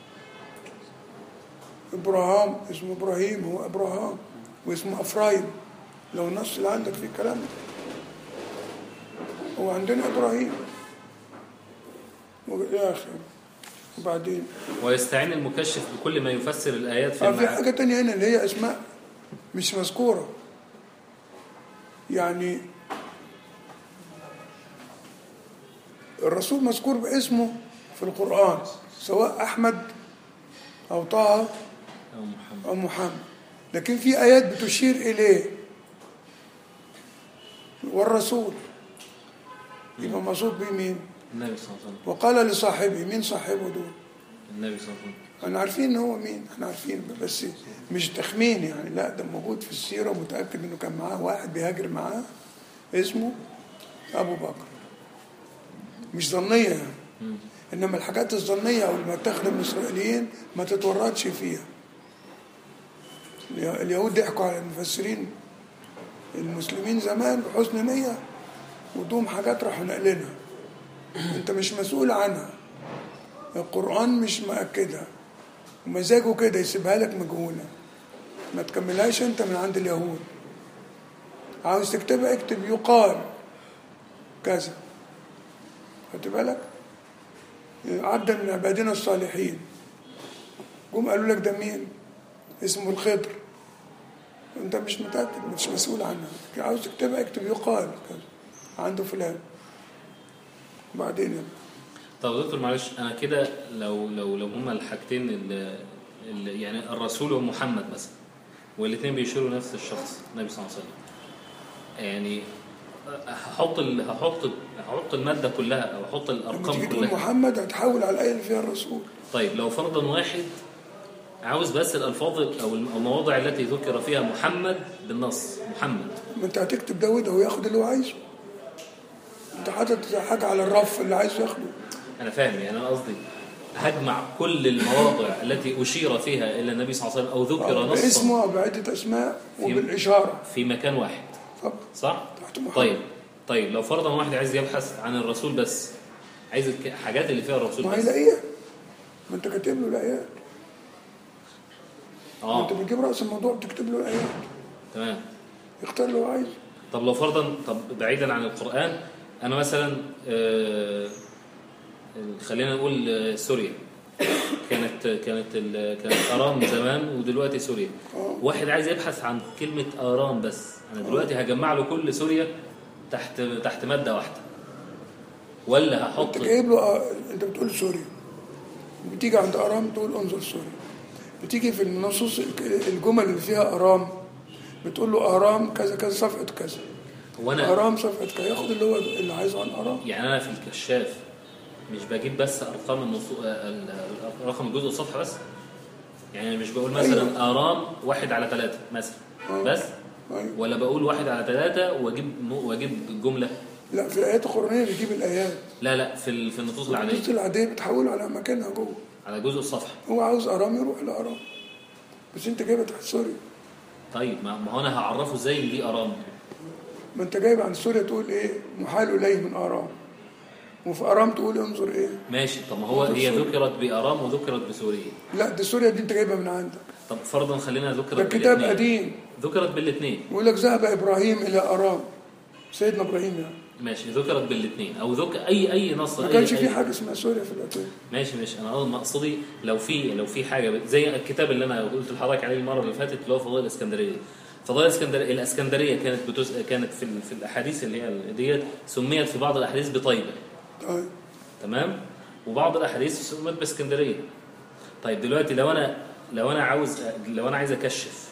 ابراهام اسمه ابراهيم هو ابراهام واسمه افرايم لو النص اللي عندك في الكلام ده هو عندنا ابراهيم يا اخي وبعدين ويستعين المكشف بكل ما يفسر الايات في آه، في المعاني حاجة تانية هنا اللي هي أسماء مش مذكورة يعني الرسول مذكور باسمه في القرآن سواء أحمد أو طه او محمد أو محمد لكن في آيات بتشير إليه والرسول يبقى مقصود بيه مين النبي صلى الله عليه وسلم وقال لصاحبه مين صاحبه دول النبي صلى الله عليه وسلم احنا عارفين ان هو مين احنا عارفين بس مش تخمين يعني لا ده موجود في السيره متاكد انه كان معاه واحد بيهاجر معاه اسمه ابو بكر مش ظنيه يعني انما الحاجات الظنيه او اللي متاخده من الاسرائيليين ما تتورطش فيها اليه- اليهود ضحكوا على المفسرين المسلمين زمان بحسن نيه ودوم حاجات راحوا نقلينها انت مش مسؤول عنها القرآن مش مأكدها ومزاجه كده يسيبها لك مجهولة ما تكملهاش انت من عند اليهود عاوز تكتبها اكتب يقال كذا خدت بالك عبدا من عبادنا الصالحين جم قالوا لك ده مين اسمه الخضر انت مش متأكد مش مسؤول عنها عاوز تكتبها اكتب يقال كذا عنده فلان وبعدين يعني طب دكتور معلش انا كده لو لو لو هما الحاجتين اللي اللي يعني الرسول ومحمد مثلا والاثنين بيشيروا نفس الشخص النبي صلى الله عليه وسلم يعني هحط ال... هحط هحط الماده كلها او احط لما الارقام تيجي تقول كلها محمد هتحول على الآية اللي فيها الرسول طيب لو فرضا واحد عاوز بس الالفاظ او المواضع التي ذكر فيها محمد بالنص محمد ما انت هتكتب داود هو ياخد اللي هو عايزه انت حاطط حاجة على الرف اللي عايزه ياخده انا فاهم يعني انا قصدي هجمع كل المواضع التي اشير فيها الى النبي صلى الله عليه وسلم او ذكر نصا باسمه أو بعدة أسماء وبالإشارة في مكان واحد طب صح؟ تحت محمد. طيب طيب لو فرضا واحد عايز يبحث عن الرسول بس عايز الحاجات اللي فيها الرسول ما بس هيلاقيها ما انت كاتب له الآيات ما انت اه بتجيب رأس الموضوع بتكتب له الآيات تمام يختار اللي هو عايزه طب لو فرضا طب بعيدا عن القرآن أنا مثلا آه، خلينا نقول آه، سوريا كانت كانت ال- كانت آرام زمان ودلوقتي سوريا واحد عايز يبحث عن كلمة آرام بس أنا دلوقتي هجمع له كل سوريا تحت تحت مادة واحدة ولا هحط انت جايب له آه، انت بتقول سوريا بتيجي عند أرام تقول انظر سوريا بتيجي في النصوص الك- الجمل اللي فيها أرام بتقول له أرام كذا كذا صفحة كذا وأنا أرام صفحة كذا ياخد اللي هو اللي عايزه عن أرام يعني أنا في الكشاف مش بجيب بس أرقام النصو... آه، ال- ال- رقم الجزء والصفحة بس يعني مش بقول مثلا آرام واحد على ثلاثة مثلا بس أيوة. ولا بقول واحد على ثلاثة واجيب واجيب الجملة لا في الآيات القرآنية بيجيب الآيات لا لا في ال- في النصوص النصوص العادية العادية بتحوله على مكانها جوه على جزء الصفحة هو عاوز أرام يروح لأرام بس أنت جايبها تحت سوريا طيب ما ما هو أنا هعرفه إزاي إن دي آرام ما أنت جايب عن سوريا تقول إيه محال إليه من أرام وفي أرام تقول انظر إيه ماشي طب ما هو هي ذكرت بآرام وذكرت بسوريا لا دي سوريا دي أنت جايبها من عندك طب فرضا خلينا ذكرت ده كتاب بالاثنين. قديم ذكرت بالاثنين يقول لك ذهب إبراهيم إلى أرام سيدنا إبراهيم يعني ماشي ذكرت بالاثنين او ذك اي اي نص ما أي- كانش أي- في حاجه اسمها سوريا في العتيه ماشي ماشي انا قصدي- مقصدي لو في لو في حاجه زي الكتاب اللي انا قلت لحضرتك عليه المره اللي فاتت اللي هو فضائل الاسكندريه فضائل الاسكندريه الاسكندريه كانت بتس... كانت في ال- في الاحاديث اللي هي ديت سميت في بعض الاحاديث بطيبه طيب تمام وبعض الاحاديث سميت باسكندريه طيب دلوقتي لو انا لو انا عاوز لو انا عايز اكشف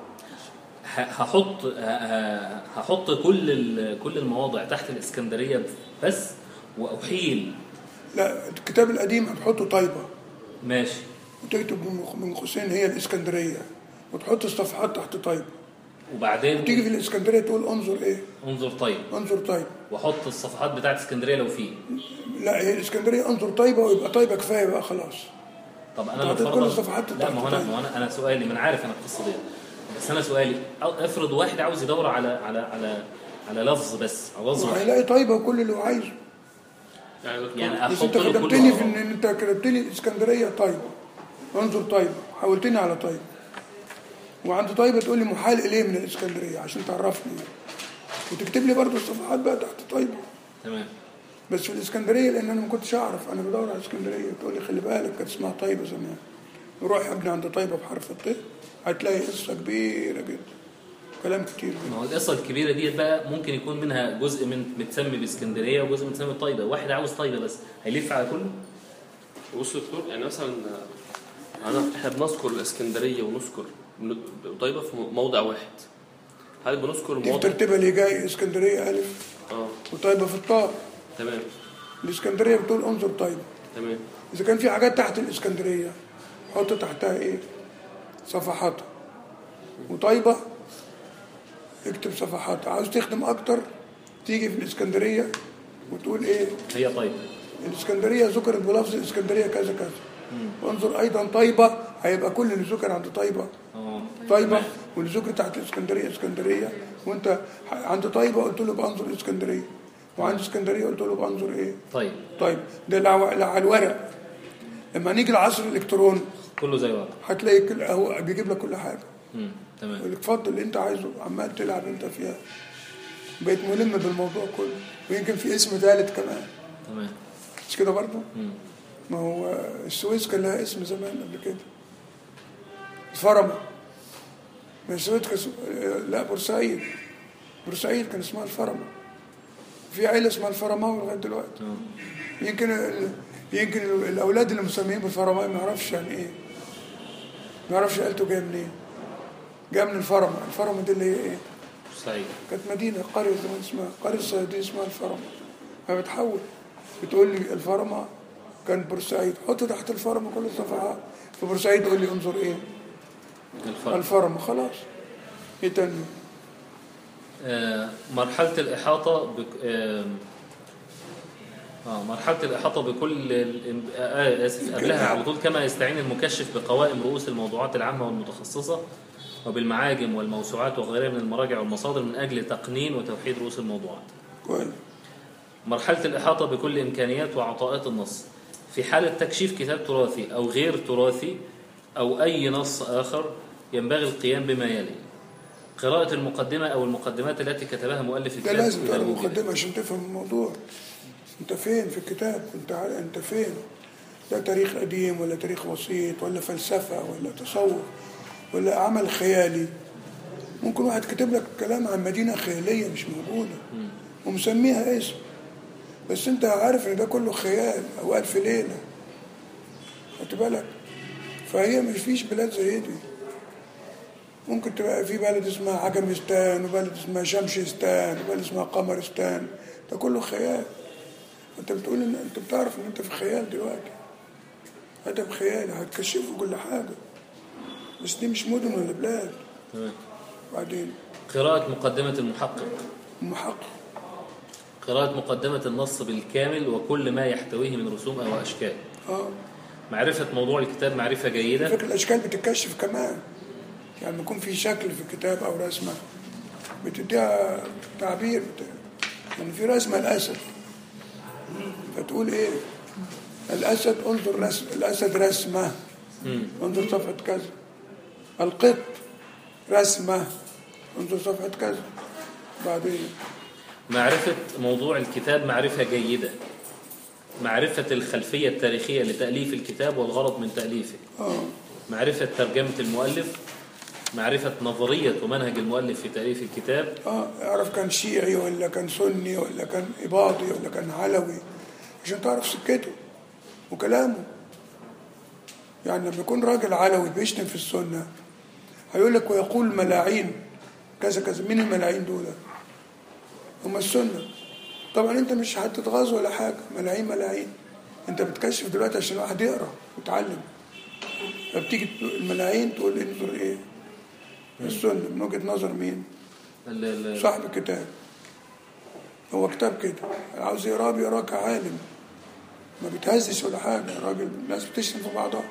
ه- هحط ه- ه- هحط كل ال- كل المواضع تحت الاسكندريه بس واحيل لا الكتاب القديم هتحطه طيبه ماشي وتكتب من- من قوسين هي الاسكندريه وتحط الصفحات تحت طيبه وبعدين تيجي في الاسكندريه تقول انظر ايه انظر طيب انظر طيب واحط الصفحات بتاعت اسكندريه لو في لا هي الاسكندريه انظر طيبه ويبقى طيبه كفايه بقى خلاص طب انا لو تعطيك كل فرضا الصفحات لا ما هو انا بتاعت ما هو انا انا سؤالي ما انا عارف انا القصه دي بس انا سؤالي أو- افرض واحد عاوز يدور على على على على لفظ بس او لفظ واحد وهيلاقي طيبه وكل اللي هو عايزه يعني دكتور يعني بس انت احط له كتبتني في كله ان انت كتبت لي الاسكندريه طيبه انظر طيبه حولتني على طيبه وعند طيبه تقول لي محال اليه من الاسكندريه عشان تعرفني وتكتب لي برضه الصفحات بقى تحت طيبه تمام بس في الاسكندريه لان انا ما كنتش اعرف انا بدور على اسكندريه تقول لي خلي بالك كانت اسمها طيبه زمان روح يا ابني عند طيبه بحرف الط هتلاقي قصه كبيره جدا كلام كتير ما هو القصه الكبيره ديت بقى ممكن يكون منها جزء من متسمي باسكندريه وجزء متسمي بطيبه واحد عاوز طيبه بس هيلف على كله بص يا دكتور يعني مثلا انا احنا بنذكر الاسكندريه ونذكر طيبه في موضع واحد هل بنذكر دي في المواضع ترتيبها اللي جاي اسكندريه الف اه وطيبه في الطاء تمام الاسكندريه بتقول انظر طيبه تمام اذا كان في حاجات تحت الاسكندريه حط تحتها ايه صفحاتها وطيبه اكتب صفحاتها عاوز تخدم اكتر تيجي في الاسكندريه وتقول ايه هي طيبه الاسكندريه ذكرت بلفظ الاسكندريه كذا كذا وانظر ايضا طيبه هيبقى كل اللي ذكر عند طيبه اه طيبه واللي ذكر تحت الاسكندريه اسكندريه وانت عند طيبه قلت له بانظر الاسكندريه وعند اسكندريه قلت له بانظر ايه طيب طيب ده اللي على اللي على الورق لما نيجي العصر الالكتروني كله زي بعض هتلاقي كل هو بيجيب لك كل حاجه امم تمام يقول لك اتفضل اللي انت عايزه عمال تلعب انت فيها بقيت ملم بالموضوع كله ويمكن في اسم ثالث كمان تمام مش كده برضه؟ مم. ما هو السويس كان لها اسم زمان قبل كده الفرمة ما السويس كان اسم- لا بورسعيد بورسعيد كان اسمها الفرمة في عيلة اسمها الفرماوي لغاية دلوقتي اه يمكن ال- يمكن ال- الأولاد اللي مسميين بالفرماوي ما يعرفش يعني إيه ما يعرفش عيلته جاية منين جاية من الفرمة الفرمة دي اللي هي إيه سعيد كانت مدينة قرية زمان اسمها قرية صيادية اسمها الفرمة فبتحول بتقول لي الفرمة كان بورسعيد حط تحت الفرمة كل الصفحات في بورسعيد تقول لي انظر ايه الفرق الفرمة خلاص ايه تاني آه، مرحلة الإحاطة بك... آه، آه مرحلة الإحاطة بكل ال... آه آسف قبلها على طول كما يستعين المكشف بقوائم رؤوس الموضوعات العامة والمتخصصة وبالمعاجم والموسوعات وغيرها من المراجع والمصادر من أجل تقنين وتوحيد رؤوس الموضوعات كويس مرحلة الإحاطة بكل إمكانيات وعطاءات النص في حالة تكشيف كتاب تراثي أو غير تراثي أو أي نص آخر ينبغي القيام بما يلي قراءة المقدمة أو المقدمات التي كتبها مؤلف ده الكتاب لازم إذا تقرا وجدت. مقدمة عشان تفهم الموضوع انت فين في الكتاب انت عارف انت فين ده تاريخ قديم ولا تاريخ بسيط ولا فلسفة ولا تصور ولا عمل خيالي ممكن واحد كتب لك كلام عن مدينة خيالية مش موجودة ومسميها اسم بس انت عارف ان ده كله خيال او الف ليلة خدت بالك فهي مش فيش بلاد زي دي ممكن تبقى في بلد اسمها عجمستان وبلد اسمها شمشستان وبلد اسمها قمرستان ده كله خيال انت بتقول ان انت بتعرف ان انت في خيال دلوقتي ادب خيالي هتكشفوا كل حاجه بس دي مش مدن ولا بلاد تمام. بعدين قراءة مقدمة المحقق محقق قراءة مقدمة النص بالكامل وكل ما يحتويه من رسوم أو أشكال اه معرفة موضوع الكتاب معرفة جيدة فكرة الاشكال بتتكشف كمان يعني لما يكون في شكل في الكتاب او رسمه بتديها تعبير بت... يعني في رسمه الاسد فتقول ايه الاسد انظر رسم الاسد رسمه انظر صفحه كذا القط رسمه انظر صفحه كذا بعدين معرفة موضوع الكتاب معرفة جيدة معرفة الخلفية التاريخية لتأليف الكتاب والغرض من تأليفه اه معرفة ترجمة المؤلف معرفة نظرية ومنهج المؤلف في تأليف الكتاب اه يعرف كان شيعي ولا كان سني ولا كان إباضي ولا كان علوي عشان تعرف سكته وكلامه يعني لما يكون راجل علوي بيشتم في السنة هيقول لك ويقول ملاعين كذا كذا مين الملاعين دول هم السنة طبعا انت مش هتتغاظ ولا حاجة ملاعين ملاعين انت بتكشف دلوقتي عشان الواحد يقرا ويتعلم فبتيجي تقول الملاعين تقول انظر ايه السنة من وجهة نظر مين ال- ال- صاحب الكتاب هو كتاب كده عاوز يقراه بيقراه كعالم ما بيتهزش ولا حاجة راجل الناس بتشتم في بعضها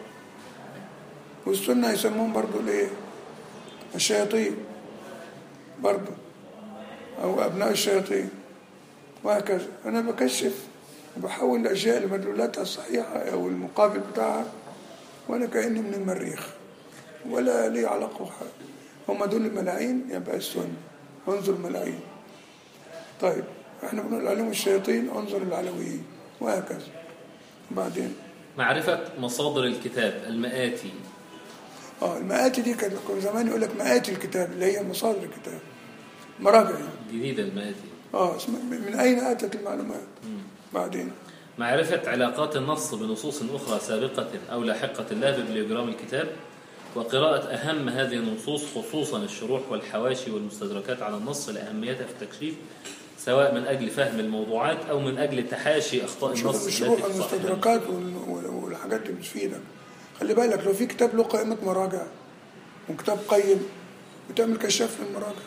والسنة يسموهم برضو الايه الشياطين برضو أو أبناء الشياطين وهكذا أنا بكشف وبحول الأشياء اللي مدلولاتها الصحيحة أو المقابل بتاعها وأنا كأني من المريخ ولا لي علاقة بحاجة هم دول الملاعين يبقى السنة انظر الملاعين طيب احنا بنقول عليهم الشياطين انظر العلويين وهكذا بعدين معرفة مصادر الكتاب المآتي اه المآتي دي كان كان زمان يقول لك مآتي الكتاب اللي هي مصادر الكتاب مراجع يعني. جديدة المآتي اه اسمها من اين اتت المعلومات بعدين معرفة علاقات النص بنصوص أخرى سابقة أو لاحقة لا ببليوجرام الكتاب وقراءة أهم هذه النصوص خصوصا الشروح والحواشي والمستدركات على النص لأهميتها في التكشيف سواء من أجل فهم الموضوعات أو من أجل تحاشي أخطاء شوف النص الشروح التي تصحح المستدركات وال- وال- والحاجات دي بتفيدك خلي بالك لو في كتاب له قائمة مراجع وكتاب قيم بتعمل كشاف للمراجع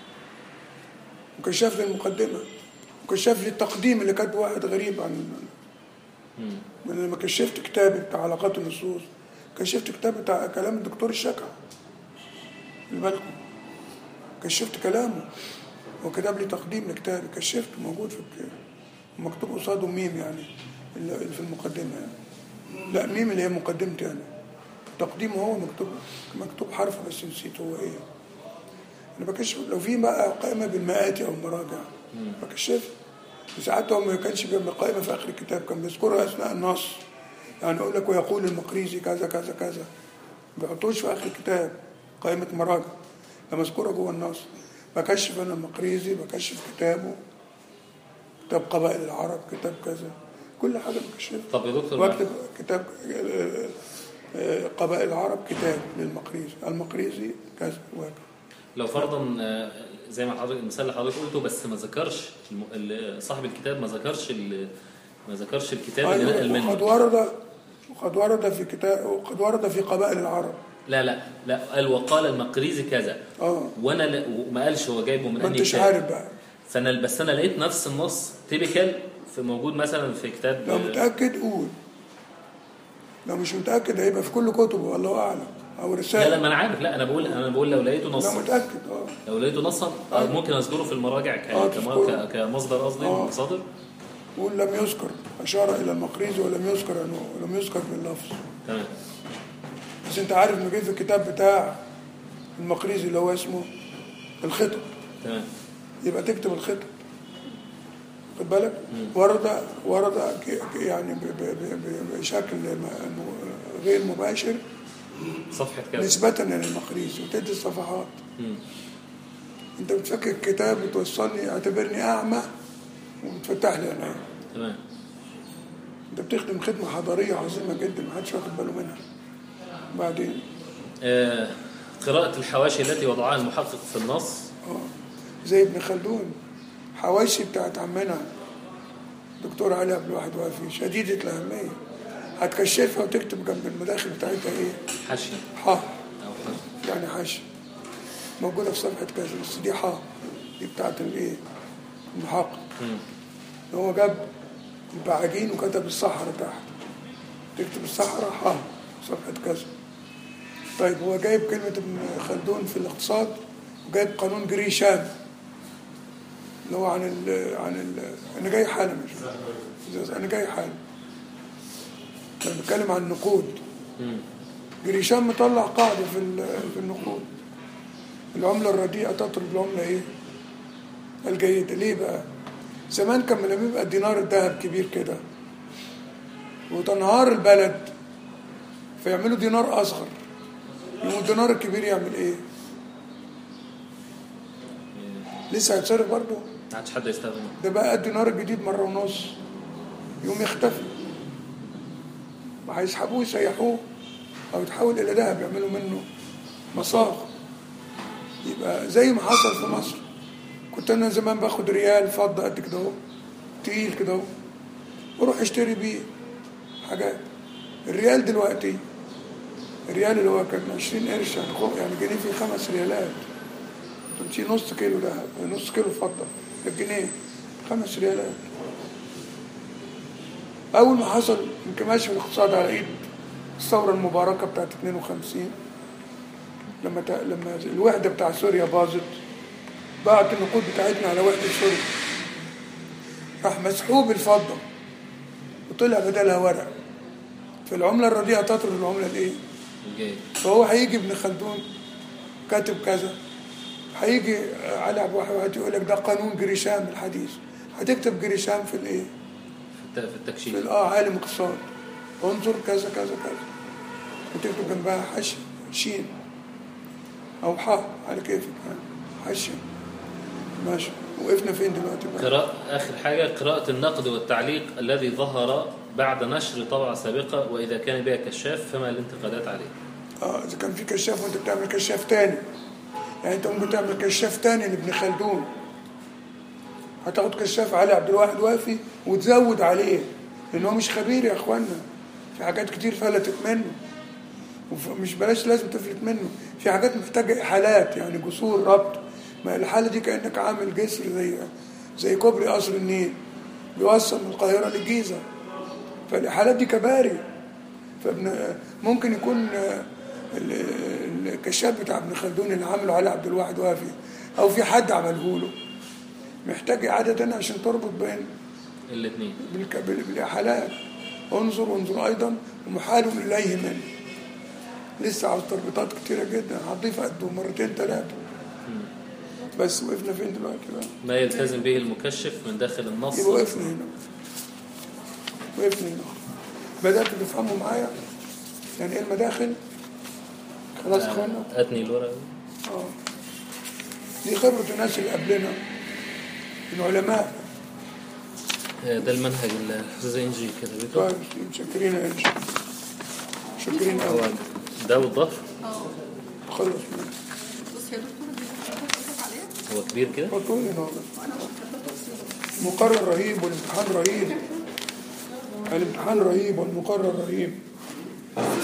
وكشاف للمقدمة وكشاف للتقديم اللي كاتبه واحد غريب عن من لما كشفت كتابي بتاع علاقات النصوص كشفت كتاب بتاع كلام الدكتور الشكع خلي بالكم كشفت كلامه وكتب لي تقديم لكتابي كشفته موجود في الكتاب مكتوب قصاده ميم يعني اللي اللي في المقدمة يعني لا ميم اللي هي مقدمتي يعني تقديمه هو مكتوب مكتوب حرف بس نسيت هو ايه انا بكشف لو في بقى قائمة بالمآتي او المراجع بكشف ساعات هو ما كانش بيعمل قائمة في اخر الكتاب كان بيذكرها اثناء النص يعني يقول لك ويقول المقريزي كذا كذا كذا ما بيحطوش في اخر الكتاب قائمة مراجع ده مذكورة جوه النص بكشف انا المقريزي بكشف كتابه كتاب قبائل العرب كتاب كذا كل حاجة بكشفها طب يا دكتور واكتب كتاب آه، آه، قبائل العرب كتاب للمقريزي المقريزي كذا وهكذا لو فرضا آه، زي ما حضرتك المثال اللي حضرتك قلته بس ما ذكرش الم- ال- صاحب الكتاب ما ذكرش ال- ما ذكرش الكتاب اللي نقل أيوة، وقد منه ورد وقد ورد في كتاب وقد ورد في قبائل العرب لا لا لا قال وقال المقريزي كذا اه وانا لا وما قالش هو جايبه من ما انهي انتش كتاب عارف بقى فانا بس انا لقيت نفس النص تيبيكال في موجود مثلا في كتاب لو متأكد قول لو مش متأكد هيبقى في كل كتبه والله أعلم أو لا لا رسالة ما انا عارف لا انا بقول انا بقول لو لقيته لا نصا متأكد اه لو لقيته نصا آه، ممكن اذكره في المراجع ك- آه، كم- تذكره. ك- كمصدر قصدي آه. مصادر قول لم يذكر أشار إلى المقريزي ولم يذكر أنه لم يذكر باللفظ تمام بس أنت عارف إنه جه في الكتاب بتاع المقريزي اللي هو اسمه الخطب تمام يبقى تكتب الخطب خد بالك ورد ورد ك- ك- يعني ب- ب- ب- ب- بشكل م- م- غير مباشر صفحه كذا نسبة للمقريزي وتدي الصفحات مم. انت بتفك الكتاب وتوصلني اعتبرني اعمى وبتفتح لي عيني تمام انت بتخدم خدمة حضارية عظيمة جدا محدش واخد باله منها بعدين آه، قراءة الحواشي التي وضعها المحقق في النص اه زي ابن خلدون حواشي بتاعت عمنا دكتور علي عبد الواحد وافي شديدة الأهمية هتكشفها وتكتب جنب المداخل بتاعتها ايه؟ حاشية حا أو حاشية يعني حاشية موجودة في صفحة كذا بس دي حا دي بتاعت الايه؟ المحقق مم. هو جاب البعاجين وكتب الصحراء تحت تكتب الصحراء حا صفحة كذا طيب هو جايب كلمة ابن خلدون في الاقتصاد وجايب قانون جريشام اللي هو عن ال عن ال انا جاي حالا مش انا جاي حالا انا بتكلم عن النقود مم. جريشام مطلع قاعدة في ال- في النقود العملة الرديئة تطرد العملة ايه؟ الجيدة ليه بقى؟ زمان كان لما بيبقى الدينار الذهب كبير كده وتنهار البلد فيعملوا دينار اصغر يقوم الدينار الكبير يعمل ايه لسه هيتصرف برضه ما عادش حد يستخدمه ده بقى الدينار الجديد مرة ونص يقوم يختفي وهيسحبوه يسيحوه أو يتحول إلى ذهب يعملوا منه مصاغ يبقى زي ما حصل في مصر كنت أنا زمان باخد ريال فضة قد كده أهو تقيل كده أهو وأروح أشتري بيه حاجات الريال دلوقتي الريال اللي هو كان 20 قرش يعني خو- يعني جنيه فيه خمس ريالات تمشي نص كيلو دهب نص كيلو فضة الجنيه خمس ريالات أول ما حصل انكماش في الاقتصاد على إيد الثورة المباركة بتاعت 52 لما تا... لما الوحدة بتاع سوريا باظت باعت النقود بتاعتنا على وحدة سوريا راح مسحوب الفضة وطلع بدلها ورق فالعملة الرديئة تطرد العملة الإيه؟ الجاي فهو هيجي ابن خلدون كاتب كذا هيجي علي عبد الواحد يقول لك ده قانون جريشام الحديث هتكتب جريشام في الايه؟ في الت- في في التكشيف ال- اه عالم اقتصاد انظر كذا كذا كذا وتكتب جنبها حش شين او حاء على كيفك يعني حش ماشي وقفنا فين دلوقتي بقى؟ قراءة آخر حاجة قراءة النقد والتعليق الذي ظهر بعد نشر طبعة سابقة وإذا كان بها كشاف فما الانتقادات عليه اه اذا كان في كشاف وانت بتعمل كشاف تاني يعني انت ممكن تعمل كشاف تاني لابن خلدون هتاخد كشاف علي عبد الواحد وافي وتزود عليه لان هو مش خبير يا اخوانا في حاجات كتير فلتت منه ومش بلاش لازم تفلت منه في حاجات محتاجه احالات يعني جسور ربط ما الحاله دي كانك عامل جسر زي زي كوبري قصر النيل بيوصل من القاهره للجيزه فالاحالات دي كباري فابن ممكن يكون آه، ال- ال- الكشاف بتاع ابن خلدون اللي عمله علي عبد الواحد وافي او في حد عمله له محتاج اعاده تانية عشان تربط بين الاثنين بالك- بال- بالاحالات انظر وانظر ايضا ومحال اليه منه لسه على تربيطات كتيره جدا هتضيف قده مرتين ثلاثه بس وقفنا فين دلوقتي بقى؟ ما يلتزم به المكشف من داخل النص يبقى وقفنا هنا وقفنا هنا بدأت تفهموا معايا يعني ايه المداخل خلاص آه، اخوانا أتني الورقة اه دي خبرة الناس اللي قبلنا العلماء آه، ده المنهج اللي الأستاذ إنجي كده بيته طيب متشكرين يا انشا متشكرين هو قوي ده والظهر اه خلص منه بص يا دكتور دي حضرتك عليها هو كبير كده فطول هنا وانا مش كاتبه تفصيل المقرر رهيب والامتحان رهيب الامتحان رهيب والمقرر رهيب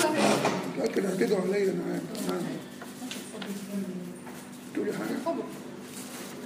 لكن هتدعوا عليا انا عارف. نعم. تقولي حاجه خبر